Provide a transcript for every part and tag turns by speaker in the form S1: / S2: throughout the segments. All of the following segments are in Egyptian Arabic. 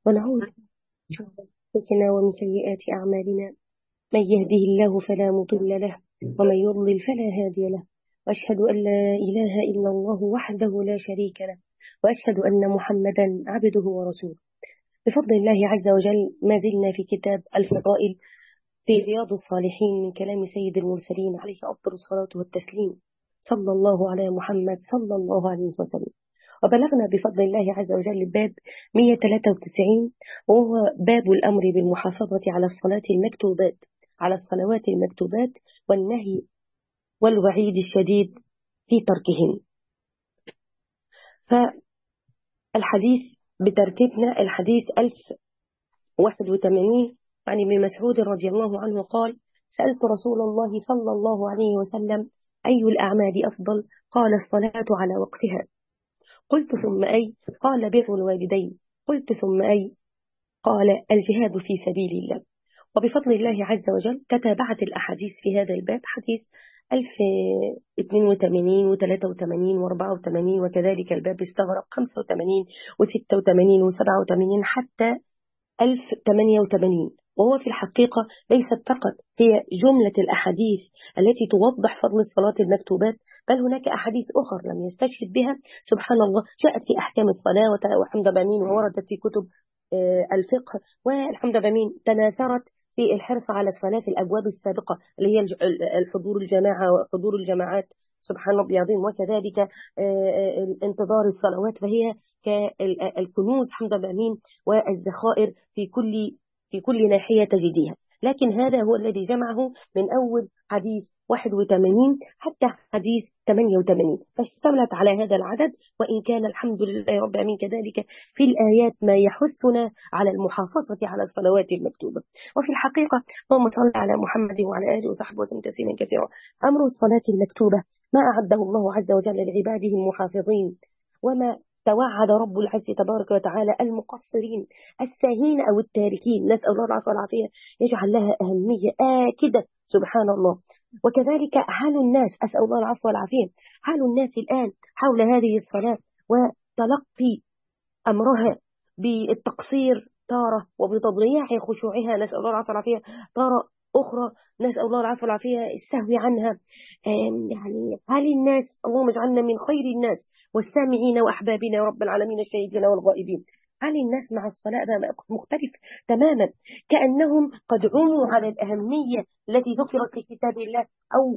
S1: ونعوذ أنفسنا ومن سيئات أعمالنا من يهده الله فلا مضل له ومن يضلل فلا هادي له وأشهد أن لا إله إلا الله وحده لا شريك له وأشهد أن محمدا عبده ورسوله بفضل الله عز وجل ما زلنا في كتاب الفضائل في رياض الصالحين من كلام سيد المرسلين عليه أفضل الصلاة والتسليم صلى الله على محمد صلى الله عليه وسلم وبلغنا بفضل الله عز وجل الباب 193 وهو باب الأمر بالمحافظة على الصلاة المكتوبات على الصلوات المكتوبات والنهي والوعيد الشديد في تركهن فالحديث بترتيبنا الحديث 1081 عن ابن مسعود رضي الله عنه قال سألت رسول الله صلى الله عليه وسلم أي الأعمال أفضل قال الصلاة على وقتها قلت ثم أي قال بر الوالدين قلت ثم أي قال الجهاد في سبيل الله وبفضل الله عز وجل تتابعت الأحاديث في هذا الباب حديث 1082 و 83 و 84 وكذلك الباب استغرق 85 و 86 و 87 حتى 1088 وهو في الحقيقة ليست فقط هي جملة الأحاديث التي توضح فضل الصلاة المكتوبات بل هناك أحاديث أخرى لم يستشهد بها سبحان الله جاءت في أحكام الصلاة والحمد بامين ووردت في كتب الفقه والحمد بامين تناثرت في الحرص على الصلاة في الأبواب السابقة اللي هي الحضور الجماعة وحضور الجماعات سبحان ربي العظيم وكذلك انتظار الصلوات فهي كالكنوز حمد بامين والذخائر في كل في كل ناحية تجديها لكن هذا هو الذي جمعه من أول حديث 81 حتى حديث 88 فاشتملت على هذا العدد وإن كان الحمد لله رب العالمين كذلك في الآيات ما يحثنا على المحافظة على الصلوات المكتوبة وفي الحقيقة اللهم صل على محمد وعلى آله وصحبه وسلم تسليما كثيرا أمر الصلاة المكتوبة ما أعده الله عز وجل لعباده المحافظين وما توعد رب العزة تبارك وتعالى المقصرين الساهين أو التاركين نسأل الله العفو والعافية يجعل لها أهمية آكدة سبحان الله وكذلك حال الناس أسأل الله العفو والعافية حال الناس الآن حول هذه الصلاة وتلقي أمرها بالتقصير تارة وبتضييع خشوعها نسأل الله العفو والعافية تارة أخرى نسأل الله العفو والعافية السهو عنها يعني هل الناس اللهم اجعلنا من خير الناس والسامعين وأحبابنا يا رب العالمين الشهيدين والغائبين هل الناس مع الصلاة مختلف تماما كأنهم قد عموا على الأهمية التي ذكرت في كتاب الله أو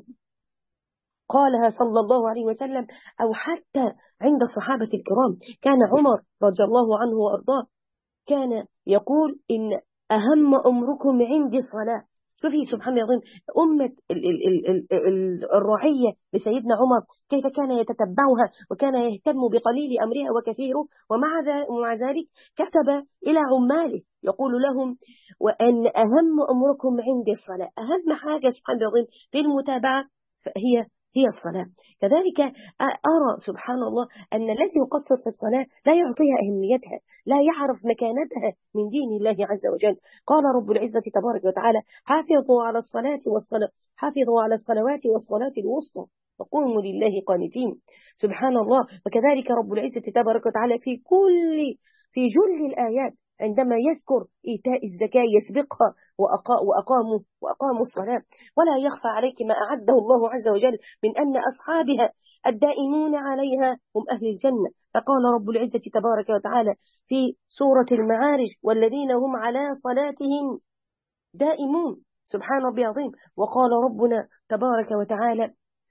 S1: قالها صلى الله عليه وسلم أو حتى عند الصحابة الكرام كان عمر رضي الله عنه وأرضاه كان يقول إن أهم أمركم عندي الصلاة شوفي سبحان الله العظيم أمة ال ال ال ال ال الرعية لسيدنا عمر كيف كان يتتبعها وكان يهتم بقليل أمرها وكثيره ومع ذلك كتب إلى عماله يقول لهم وأن أهم أمركم عندي الصلاة أهم حاجة سبحان الله العظيم في المتابعة هي هي الصلاة كذلك أرى سبحان الله أن الذي يقصر في الصلاة لا يعطيها أهميتها لا يعرف مكانتها من دين الله عز وجل قال رب العزة تبارك وتعالى حافظوا على الصلاة والصلاة حافظوا على الصلوات والصلاة الوسطى وقوموا لله قانتين سبحان الله وكذلك رب العزة تبارك وتعالى في كل في جل الآيات عندما يذكر إيتاء الزكاة يسبقها وأقاموا وأقاموا الصلاة ولا يخفى عليك ما أعده الله عز وجل من أن أصحابها الدائمون عليها هم أهل الجنة فقال رب العزة تبارك وتعالى في سورة المعارج والذين هم على صلاتهم دائمون سبحان ربي عظيم وقال ربنا تبارك وتعالى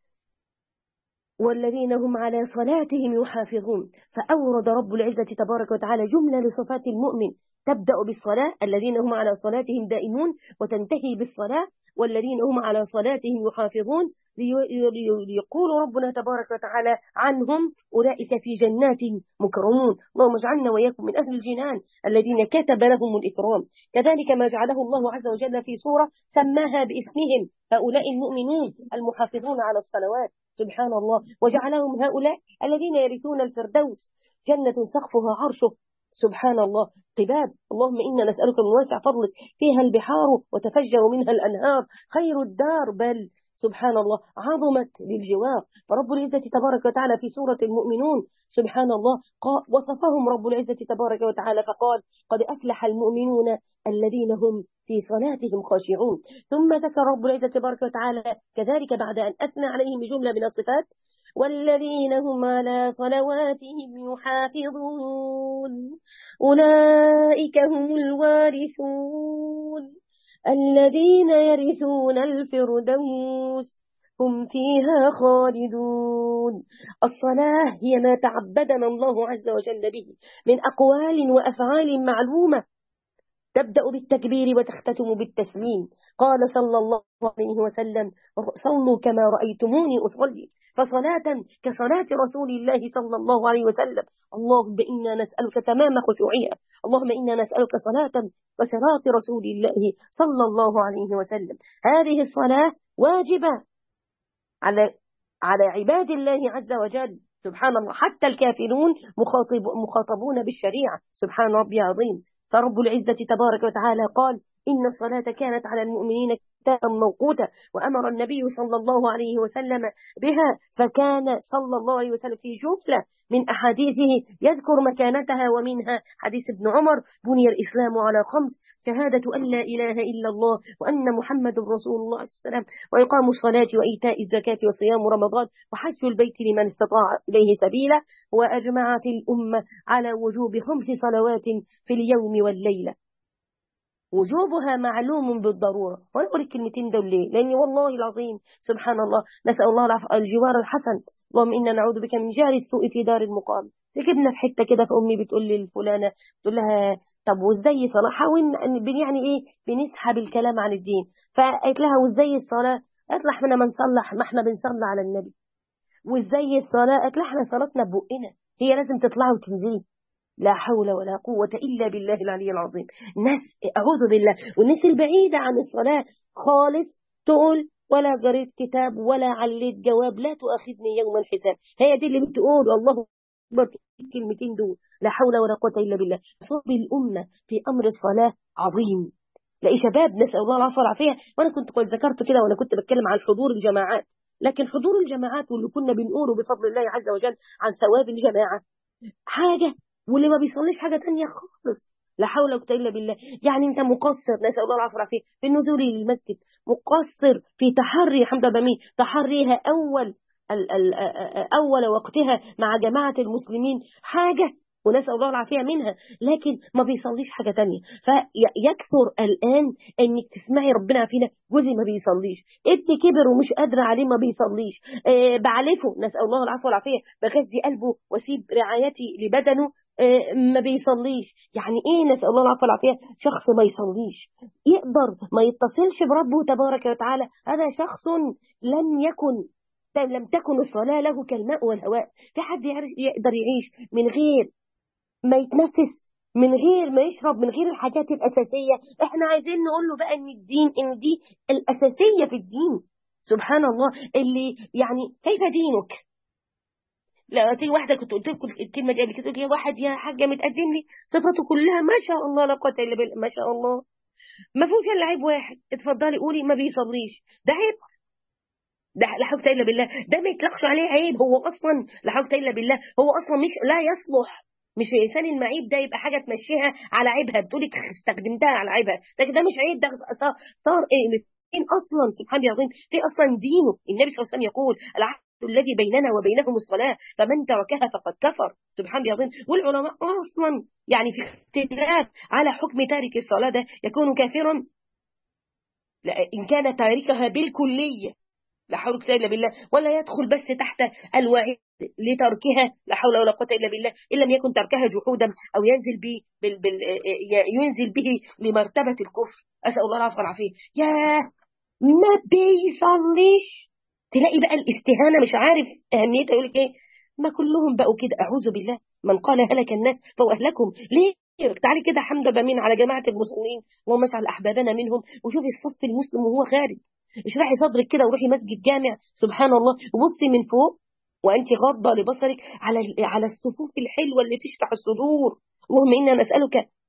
S1: والذين هم على صلاتهم يحافظون فأورد رب العزة تبارك وتعالى جملة لصفات المؤمن تبدأ بالصلاة الذين هم على صلاتهم دائمون وتنتهي بالصلاة والذين هم على صلاتهم يحافظون ليقول ربنا تبارك وتعالى عنهم أولئك في جنات مكرمون اللهم اجعلنا وإياكم من أهل الجنان الذين كتب لهم الإكرام كذلك ما جعله الله عز وجل في سورة سماها باسمهم هؤلاء المؤمنون المحافظون على الصلوات سبحان الله وجعلهم هؤلاء الذين يرثون الفردوس جنة سقفها عرشه سبحان الله قباب اللهم إنا نسألك من واسع فضلك فيها البحار وتفجر منها الأنهار خير الدار بل سبحان الله عظمت للجوار فرب العزة تبارك وتعالى في سورة المؤمنون سبحان الله وصفهم رب العزة تبارك وتعالى فقال قد أفلح المؤمنون الذين هم في صلاتهم خاشعون ثم ذكر رب العزة تبارك وتعالى كذلك بعد أن أثنى عليهم بجملة من الصفات والذين هم على صلواتهم يحافظون أولئك هم الوارثون الذين يرثون الفردوس هم فيها خالدون الصلاة هي ما تعبدنا الله عز وجل به من أقوال وأفعال معلومة تبدأ بالتكبير وتختتم بالتسليم قال صلى الله عليه وسلم صلوا كما رأيتموني أصلي فصلاة كصلاة رسول الله صلى الله عليه وسلم اللهم إنا نسألك تمام خشوعها اللهم إنا نسألك صلاة وصلاة رسول الله صلى الله عليه وسلم هذه الصلاة واجبة على على عباد الله عز وجل سبحان الله حتى الكافرون مخاطب مخاطبون بالشريعة سبحان ربي عظيم فرب العزة تبارك وتعالى قال إن الصلاة كانت على المؤمنين كتابا موقوتا وأمر النبي صلى الله عليه وسلم بها فكان صلى الله عليه وسلم في جملة من أحاديثه يذكر مكانتها ومنها حديث ابن عمر بني الإسلام على خمس شهادة أن لا إله إلا الله وأن محمد رسول الله صلى الله عليه وسلم وإقام الصلاة وإيتاء الزكاة وصيام رمضان وحج البيت لمن استطاع إليه سبيلا وأجمعت الأمة على وجوب خمس صلوات في اليوم والليلة وجوبها معلوم بالضرورة وأنا أقول الكلمتين دول ليه لأني والله العظيم سبحان الله نسأل الله الجوار الحسن اللهم إنا نعوذ بك من جار السوء في دار المقام ركبنا في حتة كده فأمي بتقول لي الفلانة تقول لها طب وازاي صلاة حاول يعني ايه بنسحب الكلام عن الدين فقالت لها وازاي الصلاة قالت لها احنا ما نصلح ما احنا بنصلي على النبي وازاي الصلاة قالت لها احنا صلاتنا ببقنا هي لازم تطلعي وتنزلي لا حول ولا قوة إلا بالله العلي العظيم ناس أعوذ بالله والناس البعيدة عن الصلاة خالص تقول ولا قريت كتاب ولا عليت جواب لا تؤاخذني يوم الحساب هي دي اللي بتقول الله أكبر الكلمتين دول لا حول ولا قوة إلا بالله صوب الأمة في أمر الصلاة عظيم لاقي شباب نسأل الله العافية والعافية وأنا كنت قلت ذكرت كده وأنا كنت بتكلم عن حضور الجماعات لكن حضور الجماعات واللي كنا بنقوله بفضل الله عز وجل عن ثواب الجماعة حاجة واللي ما بيصليش حاجة تانية خالص لا حول ولا قوة إلا بالله يعني أنت مقصر نسأل الله العافية والعافية في النزول للمسجد مقصر في تحري حمد بمين تحريها أول ال ال أول وقتها مع جماعة المسلمين حاجة ونسأل الله العافية منها لكن ما بيصليش حاجة تانية فيكثر الآن أنك تسمعي ربنا فينا جوزي ما بيصليش ابني كبر ومش قادرة عليه ما بيصليش أه بعلفه نسأل الله العافية والعافية بغذي قلبه واسيب رعايتي لبدنه أه ما بيصليش يعني ايه نسأل الله العافية والعافية شخص ما يصليش يقدر ما يتصلش بربه تبارك وتعالى هذا شخص لم يكن لم تكن الصلاة له كالماء والهواء في حد يقدر يعيش من غير ما يتنفس من غير ما يشرب من غير الحاجات الأساسية احنا عايزين نقول له بقى ان الدين ان دي الأساسية في الدين سبحان الله اللي يعني كيف دينك لا تيجي واحدة كنت قلت لكم الكلمة دي قبل كده تقول واحد يا حاجة متقدم لي صفاته كلها ما شاء الله لا قوة إلا بالله ما شاء الله ما فيهوش إلا عيب واحد اتفضلي قولي ما بيصليش ده عيب ده لا حول الا بالله ده ما يطلقش عليه عيب هو اصلا لا حول الا بالله هو اصلا مش لا يصلح مش الانسان المعيب ده يبقى حاجه تمشيها على عيبها بتقولي استخدمتها على عيبها لكن ده مش عيب ده صار, صار ايه الاثنين اصلا سبحان الله العظيم في اصلا دينه النبي صلى الله عليه وسلم يقول العهد الذي بيننا وبينهم الصلاه فمن تركها فقد كفر سبحان الله العظيم والعلماء اصلا يعني في اختلاف على حكم تارك الصلاه ده يكون كافرا ان كان تاركها بالكليه لا حول ولا الا بالله ولا يدخل بس تحت الوعيد لتركها لا حول ولا قوه الا بالله ان لم يكن تركها جحودا او ينزل به بال بال ينزل به لمرتبه الكفر اسال الله العافيه والعافيه يا ما بيصليش تلاقي بقى الاستهانه مش عارف اهميتها يقول لك ايه ما كلهم بقوا كده اعوذ بالله من قال هلك الناس فهو اهلكهم ليه تعالي كده حمد بمين على جماعه المسلمين اللهم اجعل احبابنا منهم وشوفي الصف المسلم وهو خارج اشرحي صدرك كده وروحي مسجد جامع سبحان الله وبصي من فوق وانت غاضه لبصرك على على الصفوف الحلوه اللي تشرح الصدور اللهم انا نسالك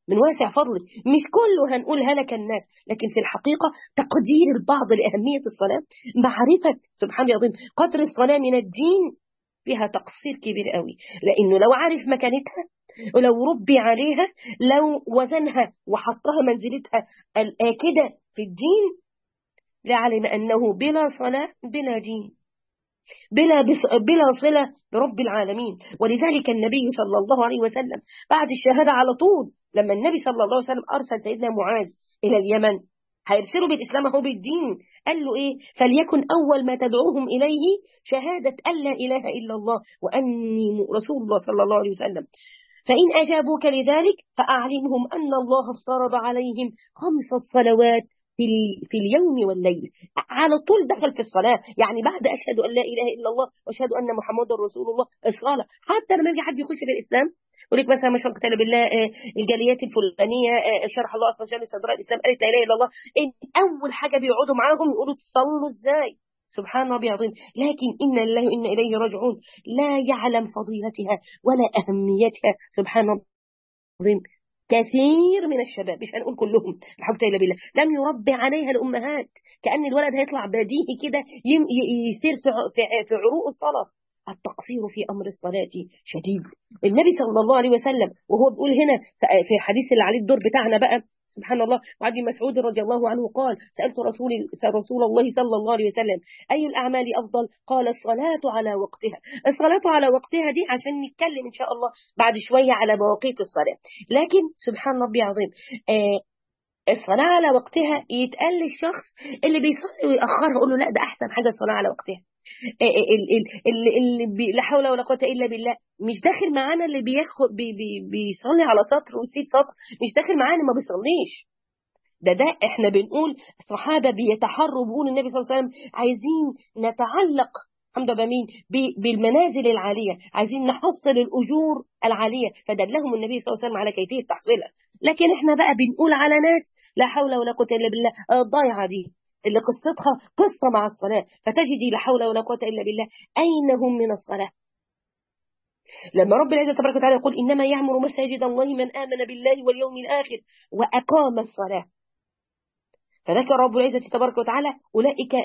S1: من واسع فضله مش كله هنقول هلك الناس لكن في الحقيقة تقدير البعض لأهمية الصلاة معرفة سبحان الله قدر الصلاة من الدين فيها تقصير كبير قوي لأنه لو عارف مكانتها ولو ربي عليها لو وزنها وحطها منزلتها الآكدة في الدين لعلم أنه بلا صلاة بلا دين بلا, بلا صلة برب العالمين ولذلك النبي صلى الله عليه وسلم بعد الشهادة على طول لما النبي صلى الله عليه وسلم أرسل سيدنا معاذ إلى اليمن هيرسلوا بالإسلام هو بالدين قال له إيه فليكن أول ما تدعوهم إليه شهادة أن لا إله إلا الله وأني رسول الله صلى الله عليه وسلم فإن أجابوك لذلك فأعلمهم أن الله افترض عليهم خمسة صلوات في, في اليوم والليل على طول دخل في الصلاة يعني بعد أشهد أن لا إله إلا الله وأشهد أن محمد رسول الله الصلاة حتى لما يجي حد يخش في الإسلام يقول لك مثلا مش كتاب بالله الجاليات الفلانيه شرح الله عز وجل صدر الاسلام قالت لا اله الا الله إن اول حاجه بيقعدوا معاهم يقولوا تصلوا ازاي سبحان ربي العظيم لكن إن الله وإنا إليه راجعون لا يعلم فضيلتها ولا أهميتها سبحان الله العظيم كثير من الشباب مش هنقول كلهم الحمد لله بالله لم يربي عليها الأمهات كأن الولد هيطلع بديهي كده يسير في في عروق الصلاة التقصير في أمر الصلاة شديد النبي صلى الله عليه وسلم وهو بيقول هنا في حديث اللي عليه الدور بتاعنا بقى سبحان الله وعن مسعود رضي الله عنه قال سألت رسول رسول الله صلى الله عليه وسلم أي الأعمال أفضل قال الصلاة على وقتها الصلاة على وقتها دي عشان نتكلم إن شاء الله بعد شوية على مواقيت الصلاة لكن سبحان ربي عظيم آه الصلاة على وقتها يتقال للشخص اللي بيصلي ويأخرها يقول له لا ده أحسن حاجة الصلاة على وقتها اللي, اللي بي لا حول ولا قوه الا بالله مش داخل معانا اللي بياخد بي بي بيصلي على سطر ويسيب سطر مش داخل معانا ما بيصليش ده ده احنا بنقول الصحابه بيتحروا بيقول النبي صلى الله عليه وسلم عايزين نتعلق الحمد لله مين بالمنازل العاليه عايزين نحصل الاجور العاليه فدلهم النبي صلى الله عليه وسلم على كيفيه تحصيلها لكن احنا بقى بنقول على ناس لا حول ولا قوه الا بالله الضايعه دي اللي قصتها قصة مع الصلاة فتجدي لا حول ولا قوة إلا بالله أين هم من الصلاة لما رب العزة تبارك وتعالى يقول إنما يعمر مساجد الله من آمن بالله واليوم الآخر وأقام الصلاة فذكر رب العزة تبارك وتعالى أولئك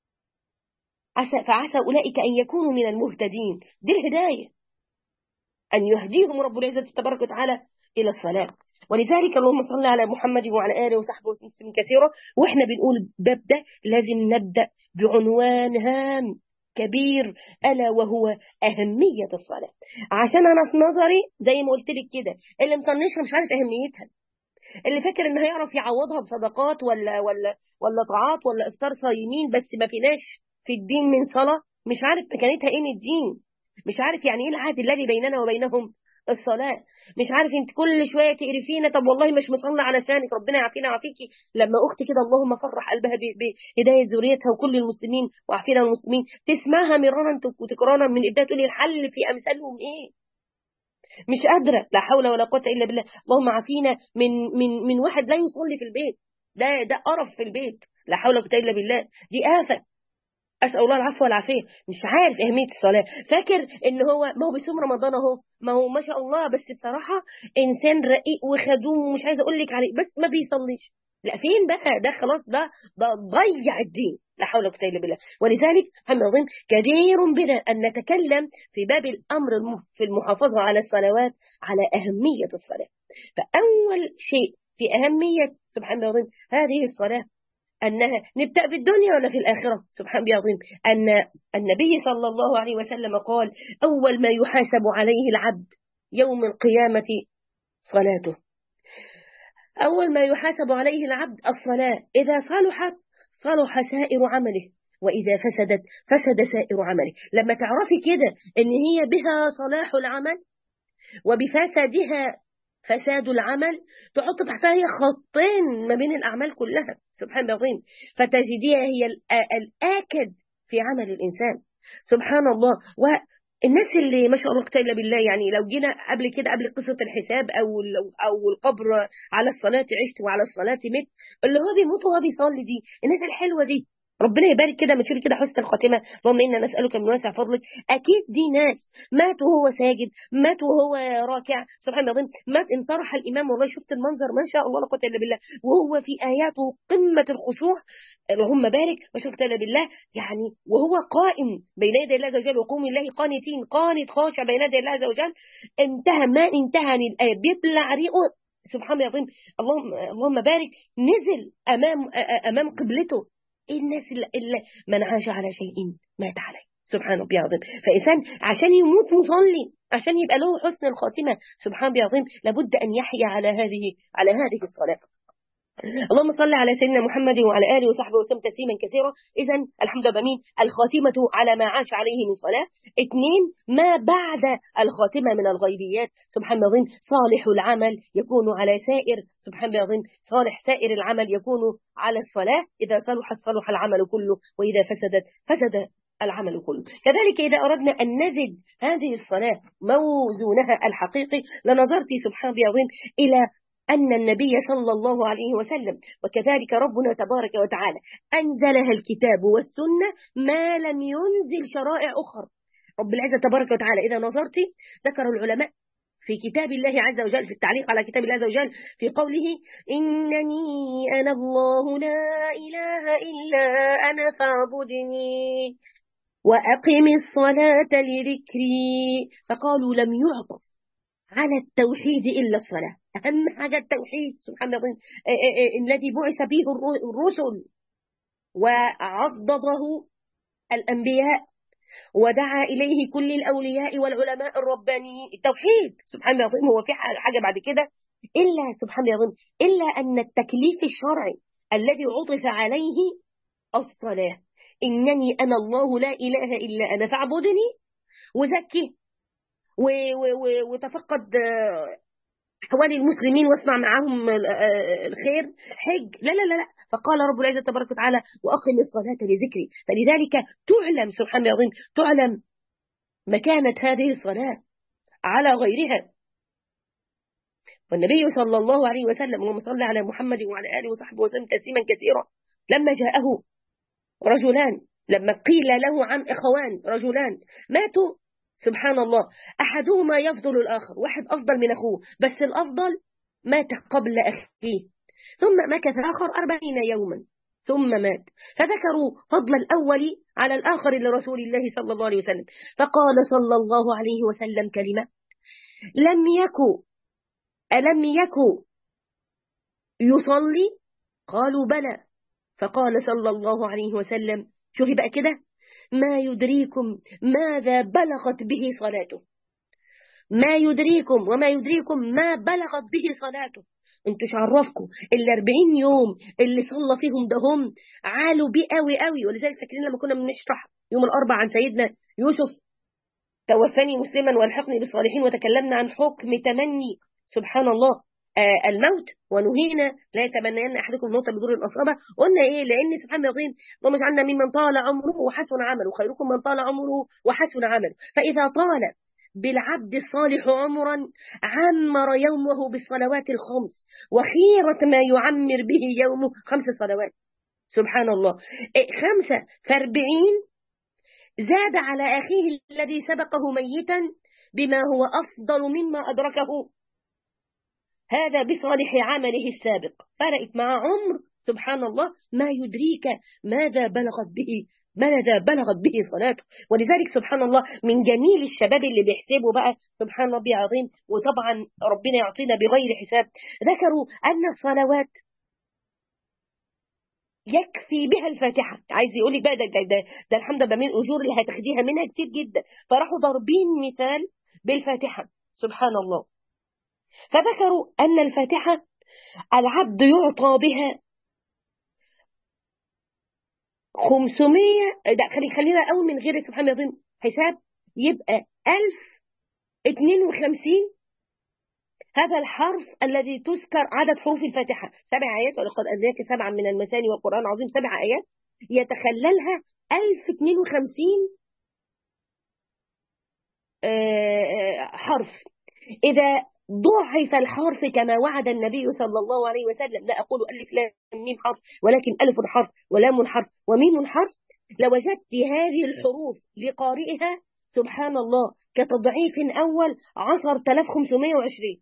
S1: عسى فعسى أولئك أن يكونوا من المهتدين دي الهداية أن يهديهم رب العزة تبارك وتعالى إلى الصلاة ولذلك اللهم صل على محمد وعلى آله وصحبه وسلم كثيرا وإحنا بنقول باب ده لازم نبدأ بعنوان هام كبير ألا وهو أهمية الصلاة عشان أنا في نظري زي ما قلت لك كده اللي مطنشها مش عارف أهميتها اللي فاكر إن هيعرف يعوضها بصدقات ولا ولا ولا طاعات ولا إفطار صايمين بس ما فيناش في الدين من صلاة مش عارف مكانتها إيه من الدين مش عارف يعني إيه العهد الذي بيننا وبينهم الصلاة مش عارف انت كل شوية تقرفينا طب والله مش مصلى على لسانك ربنا يعافينا ويعافيكي لما اختي كده اللهم فرح قلبها بهداية ذريتها وكل المسلمين وعافينا المسلمين تسمعها مرارا وتكرارا من ابدا تقولي الحل في امثالهم ايه مش قادرة لا حول ولا قوة الا بالله اللهم عافينا من من من واحد لا يصلي في البيت ده ده قرف في البيت لا حول ولا قوة الا بالله دي آفة أسأل الله العفو والعافية مش عارف أهمية الصلاة فاكر إن هو ما هو بيصوم رمضان أهو ما هو ما شاء الله بس بصراحة إنسان رقيق وخدوم ومش عايزة أقول لك عليه بس ما بيصليش لا فين بقى ده خلاص ده ده ضيع الدين لا حول ولا قوة إلا بالله ولذلك محمد عظيم كثير بنا أن نتكلم في باب الأمر في المحافظة على الصلوات على أهمية الصلاة فأول شيء في أهمية سبحان الله العظيم هذه الصلاة أنها نبدأ في الدنيا ولا في الآخرة سبحان الله العظيم أن النبي صلى الله عليه وسلم قال أول ما يحاسب عليه العبد يوم القيامة صلاته أول ما يحاسب عليه العبد الصلاة إذا صلحت صلح سائر عمله وإذا فسدت فسد سائر عمله لما تعرفي كده إن هي بها صلاح العمل وبفسادها فساد العمل تحط تحتها هي خطين ما بين الأعمال كلها سبحان الله العظيم فتجديها هي الآكد في عمل الإنسان سبحان الله والناس اللي ما شاء الله الا بالله يعني لو جينا قبل كده قبل قصة الحساب أو أو القبر على الصلاة عشت وعلى الصلاة مت اللي هو بيموت وهو بيصلي دي الناس الحلوة دي ربنا يبارك كده ما تشوفي كده حسن الخاتمه اللهم انا نسالك من واسع فضلك اكيد دي ناس مات وهو ساجد مات وهو راكع سبحان الله مات انطرح الامام والله شفت المنظر ما شاء الله لا قوه الا بالله وهو في اياته قمه الخشوع اللهم بارك ما شفت الا بالله يعني وهو قائم بين يدي الله عز وجل وقوم الله قانتين قانت خاشع بين يدي الله عز وجل انتهى ما انتهى من الايه بيبلع ريقه سبحان الله العظيم اللهم اللهم بارك نزل امام امام قبلته ايه الناس اللي, اللي من عاش على شيء مات عليه سبحان ربي العظيم فإنسان عشان يموت مصلي عشان يبقى له حسن الخاتمة سبحان ربي العظيم لابد أن يحيا على هذه على هذه الصلاة اللهم صل على سيدنا محمد وعلى اله وصحبه وسلم تسليما كثيرا اذا الحمد لله مين الخاتمه على ما عاش عليه من صلاه اثنين ما بعد الخاتمه من الغيبيات سبحان الله العظيم صالح العمل يكون على سائر سبحان الله العظيم صالح سائر العمل يكون على الصلاه اذا صلحت صلح العمل كله واذا فسدت فسد العمل كله كذلك إذا أردنا أن نزد هذه الصلاة موزونها الحقيقي لنظرت سبحان الله العظيم إلى أن النبي صلى الله عليه وسلم وكذلك ربنا تبارك وتعالى أنزلها الكتاب والسنة ما لم ينزل شرائع أخرى رب العزة تبارك وتعالى إذا نظرت ذكر العلماء في كتاب الله عز وجل في التعليق على كتاب الله عز وجل في قوله إنني أنا الله لا إله إلا أنا فاعبدني وأقم الصلاة لذكري فقالوا لم يعطف على التوحيد إلا الصلاة أهم حاجة التوحيد سبحان الله الذي بعث به الرسل وعضده الأنبياء ودعا إليه كل الأولياء والعلماء الربانيين التوحيد سبحان الله هو في حاجة بعد كده إلا سبحان الله إلا أن التكليف الشرعي الذي عطف عليه الصلاة إنني أنا الله لا إله إلا أنا فاعبدني وزكي وتفقد أحوال المسلمين واسمع معهم الخير حج لا لا لا لا فقال رب العزة تبارك وتعالى وأقم الصلاة لذكري فلذلك تعلم سبحان الله العظيم تعلم مكانة هذه الصلاة على غيرها والنبي صلى الله عليه وسلم وهو صلى على محمد وعلى آله وصحبه وسلم تسليما كثيرا لما جاءه رجلان لما قيل له عن إخوان رجلان ماتوا سبحان الله أحدهما يفضل الآخر واحد أفضل من أخوه بس الأفضل مات قبل أخيه ثم مكث آخر أربعين يوما ثم مات فذكروا فضل الأول على الآخر لرسول الله صلى الله عليه وسلم فقال صلى الله عليه وسلم كلمة لم يكن ألم يكن يصلي قالوا بلى فقال صلى الله عليه وسلم شوفي بقى كده ما يدريكم ماذا بلغت به صلاته ما يدريكم وما يدريكم ما بلغت به صلاته انتوا عرفكم ال 40 يوم اللي صلى فيهم ده هم عالوا بيه قوي قوي ولذلك فاكرين لما كنا بنشرح يوم الاربعاء عن سيدنا يوسف توفني مسلما والحقني بالصالحين وتكلمنا عن حكم تمني سبحان الله آه الموت ونهينا لا يتمنين احدكم الموت بدور الاصابه قلنا ايه لان سبحان الله العظيم اللهم اجعلنا ممن طال عمره وحسن عمله خيركم من طال عمره وحسن عمله فاذا طال بالعبد الصالح عمرا عمر يومه بالصلوات الخمس وخيرة ما يعمر به يومه خمس صلوات سبحان الله خمسة فاربعين زاد على أخيه الذي سبقه ميتا بما هو أفضل مما أدركه هذا بصالح عمله السابق فرقت مع عمر سبحان الله ما يدريك ماذا بلغت به ماذا بلغت به صلاته ولذلك سبحان الله من جميل الشباب اللي بيحسبوا بقى سبحان ربي عظيم وطبعا ربنا يعطينا بغير حساب ذكروا أن الصلوات يكفي بها الفاتحة عايز يقول لك بقى ده, ده, ده, ده الحمد لله من الأجور اللي هتاخديها منها كتير جدا فراحوا ضاربين مثال بالفاتحة سبحان الله فذكروا أن الفاتحة العبد يعطى بها 500 ده خلي خلينا أول من غير سبحان الله حساب يبقى 1052 هذا الحرف الذي تذكر عدد حروف الفاتحة سبع آيات ولقد أداك سبعا من المثاني والقرآن العظيم سبع آيات يتخللها 1052 حرف إذا ضعف الحرف كما وعد النبي صلى الله عليه وسلم لا أقول ألف لام ميم حرف ولكن ألف حرف ولام حرف وميم حرف لوجدت هذه الحروف لقارئها سبحان الله كتضعيف أول 10520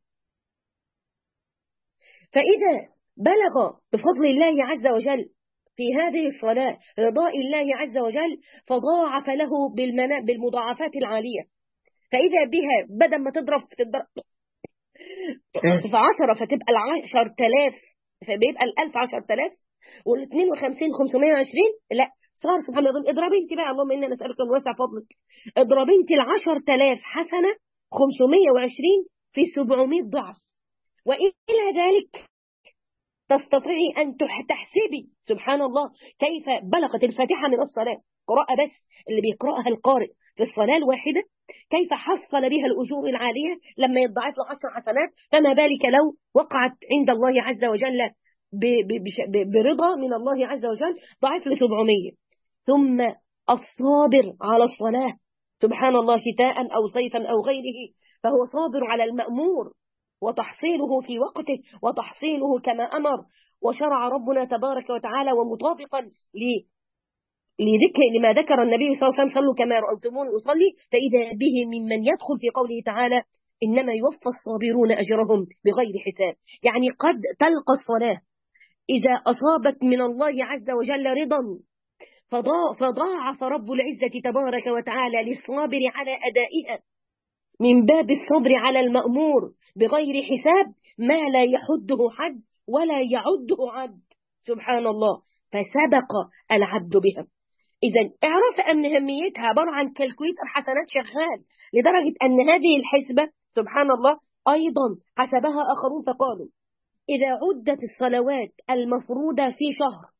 S1: فإذا بلغ بفضل الله عز وجل في هذه الصلاة رضاء الله عز وجل فضاعف له بالمنا... بالمضاعفات العالية فإذا بها بدل ما تضرب تضرب في 10 فتبقى ال 10000 فبيبقى ال 1000 10000 وال 52 520 لا صار سبحان الله اضربي انت بقى اللهم انا نسالك من واسع فضلك اضربي انت ال 10000 حسنه 520 في 700 ضعف والى ذلك تستطيعي أن تحسبي سبحان الله كيف بلغت الفاتحة من الصلاة قراءة بس اللي بيقرأها القارئ في الصلاة الواحدة كيف حصل بها الأجور العالية لما يضاعف له عشر حسنات فما بالك لو وقعت عند الله عز وجل برضا من الله عز وجل ضعف ل 700 ثم الصابر على الصلاة سبحان الله شتاء أو صيفا أو غيره فهو صابر على المأمور وتحصيله في وقته وتحصيله كما أمر وشرع ربنا تبارك وتعالى ومطابقا لذكر لما ذكر النبي صلى الله عليه وسلم صلوا كما رأيتموني أصلي فإذا به ممن يدخل في قوله تعالى إنما يوفى الصابرون أجرهم بغير حساب يعني قد تلقى الصلاة إذا أصابت من الله عز وجل رضا فضاعف رب العزة تبارك وتعالى للصابر على أدائها من باب الصبر على المأمور بغير حساب ما لا يحده حد ولا يعده عد سبحان الله فسبق العبد بها إذا اعرف أن أهميتها عبارة عن كالكوليتر حسنات شغال لدرجة أن هذه الحسبة سبحان الله أيضا حسبها آخرون فقالوا إذا عدت الصلوات المفروضة في شهر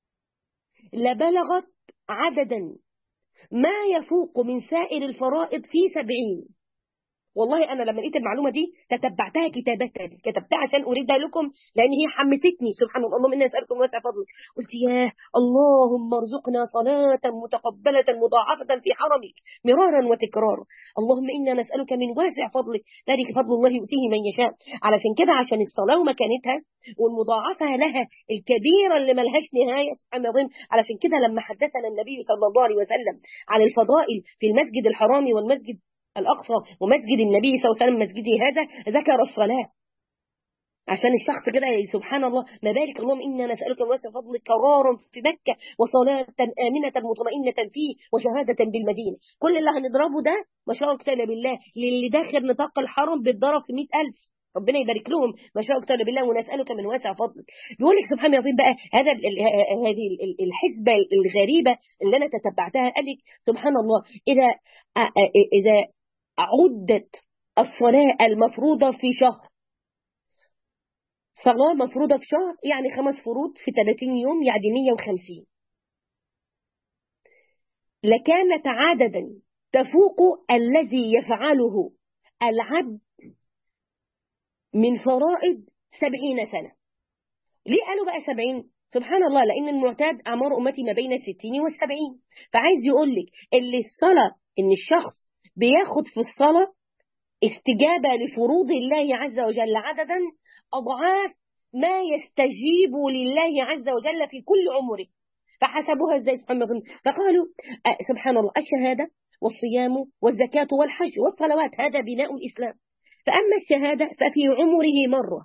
S1: لبلغت عددا ما يفوق من سائر الفرائض في سبعين والله أنا لما لقيت المعلومة دي تتبعتها كتابة كتبتها عشان أريدها لكم لأن هي حمستني سبحان الله اللهم إني أسألكم واسع فضلك قلت ياه اللهم ارزقنا صلاة متقبلة مضاعفة في حرمك مرارا وتكرارا اللهم إنا نسألك من واسع فضلك ذلك فضل الله يؤتيه من يشاء علشان كده عشان الصلاة ومكانتها والمضاعفة لها الكبيرة اللي ملهاش نهاية سبحان الله علشان كده لما حدثنا النبي صلى الله عليه وسلم عن الفضائل في المسجد الحرام والمسجد الأقصى ومسجد النبي صلى الله عليه وسلم مسجده هذا ذكر الصلاة عشان الشخص كده سبحان الله ما بالك اللهم إنا نسألك واسع فضلك قرارا في مكة وصلاة آمنة مطمئنة فيه وشهادة بالمدينة كل اللي هنضربه ده ما شاء الله بالله للي داخل نطاق الحرم بالضرب في 100000 ربنا يبارك لهم ما شاء الله بالله ونسألك من واسع فضلك يقول لك سبحان الله بقى هذا هذه الحسبة الغريبة اللي أنا تتبعتها قال لك سبحان الله إذا إذا عدت الصلاة المفروضة في شهر صلاة مفروضة في شهر يعني خمس فروض في 30 يوم يعني 150 لكانت عددا تفوق الذي يفعله العبد من فرائض سبعين سنة ليه قالوا بقى سبعين سبحان الله لأن المعتاد أعمار أمتي ما بين الستين والسبعين فعايز يقول لك اللي الصلاة إن الشخص بياخد في الصلاة استجابة لفروض الله عز وجل عددا أضعاف ما يستجيب لله عز وجل في كل عمره فحسبوها ازاي سبحان الله فقالوا آه سبحان الله الشهادة والصيام والزكاة والحج والصلوات هذا بناء الإسلام فأما الشهادة ففي عمره مرة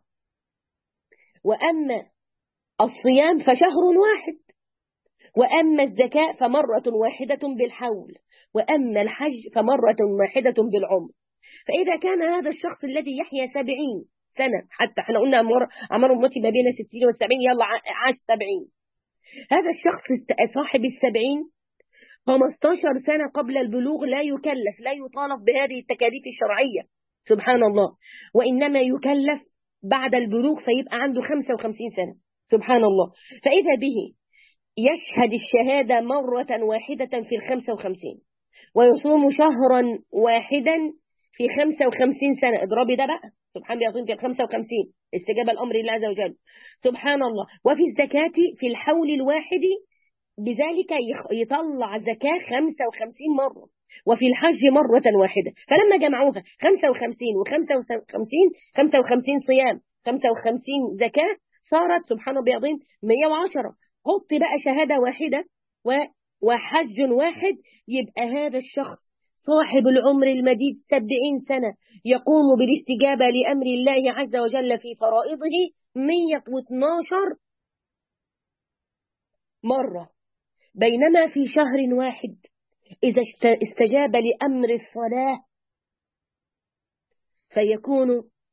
S1: وأما الصيام فشهر واحد وأما الزكاة فمرة واحدة بالحول وأما الحج فمرة واحدة بالعمر فإذا كان هذا الشخص الذي يحيا سبعين سنة حتى احنا قلنا عمر عمر أمتي ما بين الستين والسبعين يلا عاش سبعين هذا الشخص صاحب السبعين 15 سنة قبل البلوغ لا يكلف لا يطالب بهذه التكاليف الشرعية سبحان الله وإنما يكلف بعد البلوغ فيبقى عنده 55 سنة سبحان الله فإذا به يشهد الشهادة مرة واحدة في الخمسة وخمسين ويصوم شهرا واحدا في خمسة وخمسين سنة اضربي ده بقى سبحان الله في الخمسة وخمسين استجابة الأمر الله عز وجل سبحان الله وفي الزكاة في الحول الواحد بذلك يطلع زكاة خمسة وخمسين مرة وفي الحج مرة واحدة فلما جمعوها 55 و55 55 صيام 55 زكاة صارت سبحان الله العظيم 110 حط بقى شهادة واحدة وحج واحد يبقى هذا الشخص صاحب العمر المديد سبعين سنة يقوم بالاستجابة لأمر الله عز وجل في فرائضه 112 مرة بينما في شهر واحد إذا استجاب لأمر الصلاة فيكون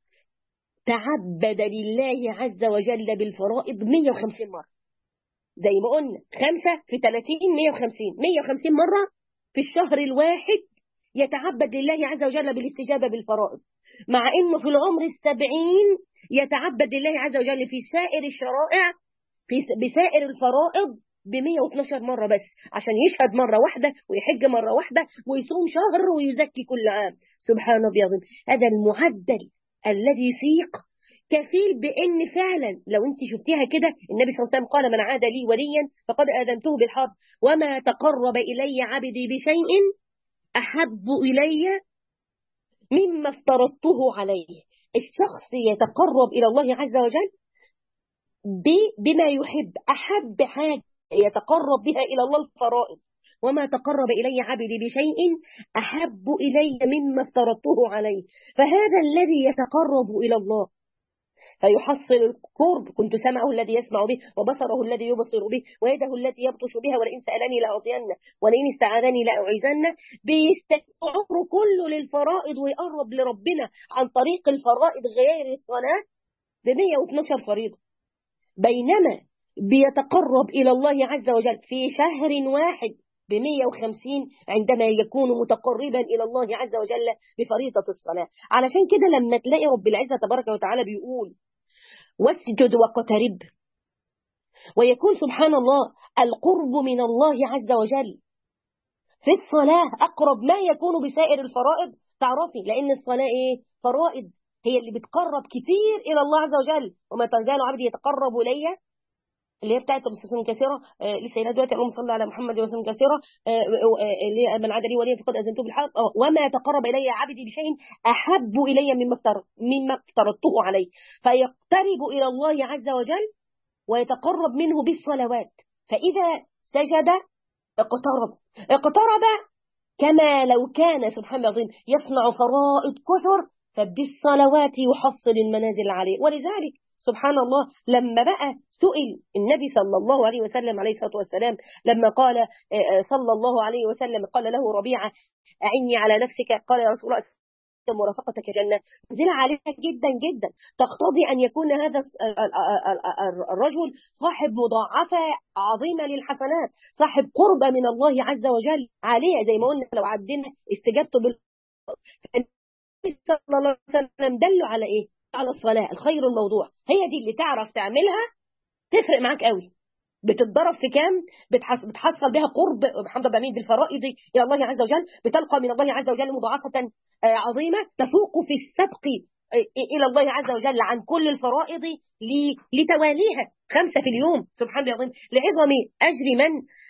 S1: تعبد لله عز وجل بالفرائض 150 مرة زي ما قلنا خمسة في 30 150 150 مرة في الشهر الواحد يتعبد لله عز وجل بالاستجابة بالفرائض مع انه في العمر السبعين يتعبد لله عز وجل في سائر الشرائع في بسائر الفرائض ب 112 مرة بس عشان يشهد مرة واحدة ويحج مرة واحدة ويصوم شهر ويزكي كل عام سبحان الله هذا المعدل الذي سيق كفيل بان فعلا لو انت شفتيها كده النبي صلى الله عليه وسلم قال من عاد لي وليا فقد اذنته بالحرب وما تقرب الي عبدي بشيء احب الي مما افترضته عليه الشخص يتقرب الى الله عز وجل بما يحب احب حاجه يتقرب بها الى الله الفرائض وما تقرب إلي عبدي بشيء أحب إلي مما افترضته عليه فهذا الذي يتقرب إلى الله فيحصل القرب كنت سمعه الذي يسمع به وبصره الذي يبصر به ويده التي يبطش بها ولئن سألني لأعطينه ولئن استعاذني لأعيذنه بيستكعر كله للفرائض ويقرب لربنا عن طريق الفرائض غير الصلاة ب 112 فريضة بينما بيتقرب إلى الله عز وجل في شهر واحد ب 150 عندما يكون متقربا إلى الله عز وجل بفريضة الصلاة علشان كده لما تلاقي رب العزة تبارك وتعالى بيقول واسجد واقترب ويكون سبحان الله القرب من الله عز وجل في الصلاة أقرب ما يكون بسائر الفرائض تعرفي لأن الصلاة إيه فرائض هي اللي بتقرب كتير إلى الله عز وجل وما تزال عبدي يتقرب إلي اللي هي بتاعت بصفة كثيرة آه لسه هنا دلوقتي اللهم صل على محمد وسلم كثيرة آه اللي هي من عاد لي وليا فقد أذنته بالحق آه وما تقرب إلي عبدي بشيء أحب إلي مما افترض مما افترضته عليه فيقترب إلى الله عز وجل ويتقرب منه بالصلوات فإذا سجد اقترب اقترب كما لو كان سبحان الله العظيم يصنع فرائض كثر فبالصلوات يحصل المنازل عليه ولذلك سبحان الله لما بقى سئل النبي صلى الله عليه وسلم عليه الصلاة والسلام لما قال صلى الله عليه وسلم قال له ربيعة أعني على نفسك قال يا رسول الله مرافقتك جنة منزلة عليها جدا جدا تقتضي أن يكون هذا الرجل صاحب مضاعفة عظيمة للحسنات صاحب قربة من الله عز وجل عليها زي ما قلنا لو عدينا استجابته بال النبي صلى الله عليه وسلم دلوا على إيه على الصلاة الخير الموضوع هي دي اللي تعرف تعملها تفرق معاك قوي بتتضرب في كام بتحصل, بتحصل بها قرب محمد بامين بالفرائض الى الله عز وجل بتلقى من الله عز وجل مضاعفه عظيمه تفوق في السبق الى الله عز وجل عن كل الفرائض لتواليها خمسه في اليوم سبحان الله العظيم لعظم اجر من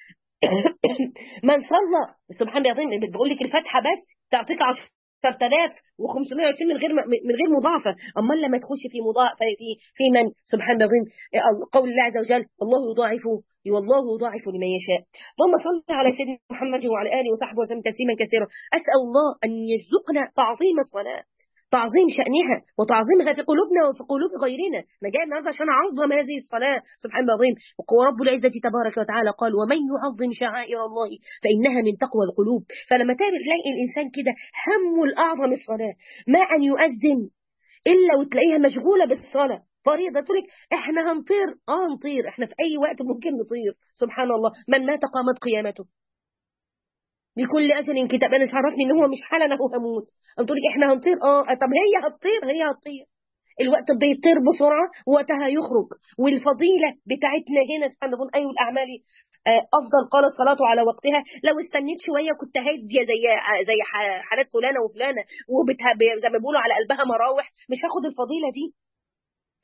S1: من صلى سبحان الله العظيم بقول لك الفاتحه بس تعطيك 3520 من غير من غير مضاعفه امال لما تخش في مضاعفه في في من سبحان الله قول الله عز وجل الله يضاعف والله يضاعف لمن يشاء اللهم صل على سيدنا محمد وعلى اله وصحبه وسلم تسليما كثيرا اسال الله ان يرزقنا تعظيم الصلاه تعظيم شأنها وتعظيمها في قلوبنا وفي قلوب غيرنا أنا جاي النهارده عشان أعظم هذه الصلاة سبحان الله العظيم ورب العزة تبارك وتعالى قال ومن يعظم شعائر الله فإنها من تقوى القلوب فلما تلاقي الإنسان كده همه الأعظم الصلاة ما أن يؤذن إلا وتلاقيها مشغولة بالصلاة فريضة تقول لك احنا هنطير اه نطير احنا في اي وقت ممكن نطير سبحان الله من مات قامت قيامته لكل اجل كتاب انا عرفني ان هو مش حالا انا هموت قلت لك احنا هنطير اه طب هي هتطير هي هتطير الوقت بيطير بسرعه وقتها يخرج والفضيله بتاعتنا هنا سبحان الله اي الاعمال افضل قال الصلاه على وقتها لو استنيت شويه كنت هاديه زي زي حالات فلانه وفلانه وزي ما بيقولوا على قلبها مراوح مش هاخد الفضيله دي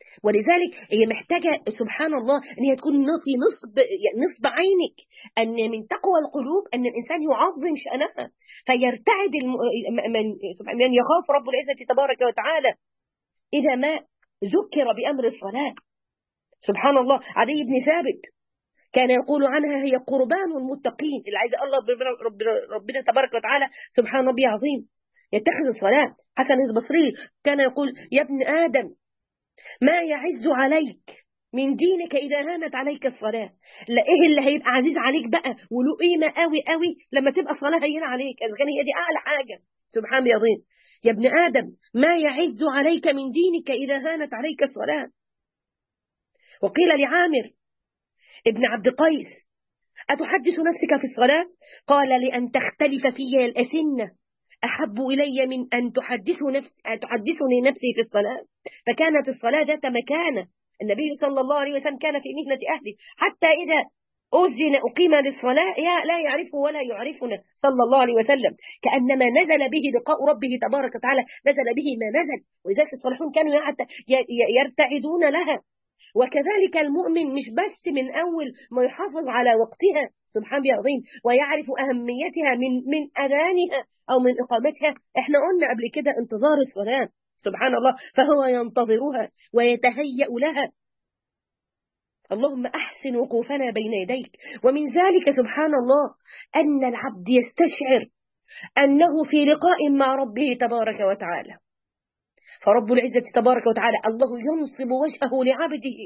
S1: ولذلك هي محتاجة سبحان الله أن هي تكون في نصب يعني نصب عينك أن من تقوى القلوب أن الإنسان يعظم شأنها فيرتعد الم... من... من يخاف رب العزة تبارك وتعالى إذا ما ذكر بأمر الصلاة سبحان الله علي بن ثابت كان يقول عنها هي قربان المتقين اللي عايز الله ربنا, ربنا, ربنا تبارك وتعالى سبحان ربي عظيم يتخذ الصلاة حسن البصري كان يقول يا ابن آدم ما يعز عليك من دينك إذا هانت عليك الصلاة لا إيه اللي هيبقى عزيز عليك بقى وله قيمة قوي قوي لما تبقى الصلاة هينة عليك إذا كان هي دي أعلى حاجة سبحان يا ضين يا ابن آدم ما يعز عليك من دينك إذا هانت عليك الصلاة وقيل لعامر ابن عبد قيس أتحدث نفسك في الصلاة قال لأن تختلف في الأسنة أحب إلي من أن تحدث نفس أن تحدثني نفسي في الصلاة فكانت الصلاة ذات مكانة النبي صلى الله عليه وسلم كان في مهنة أهله حتى إذا أذن أقيم للصلاة يا لا يعرفه ولا يعرفنا صلى الله عليه وسلم كأنما نزل به لقاء ربه تبارك وتعالى نزل به ما نزل ولذلك الصالحون كانوا يرتعدون لها وكذلك المؤمن مش بس من أول ما يحافظ على وقتها سبحان الله العظيم ويعرف أهميتها من من أذانها أو من إقامتها احنا قلنا قبل كده انتظار الصلاة سبحان الله فهو ينتظرها ويتهيأ لها اللهم أحسن وقوفنا بين يديك ومن ذلك سبحان الله أن العبد يستشعر أنه في لقاء مع ربه تبارك وتعالى فرب العزة تبارك وتعالى الله ينصب وجهه لعبده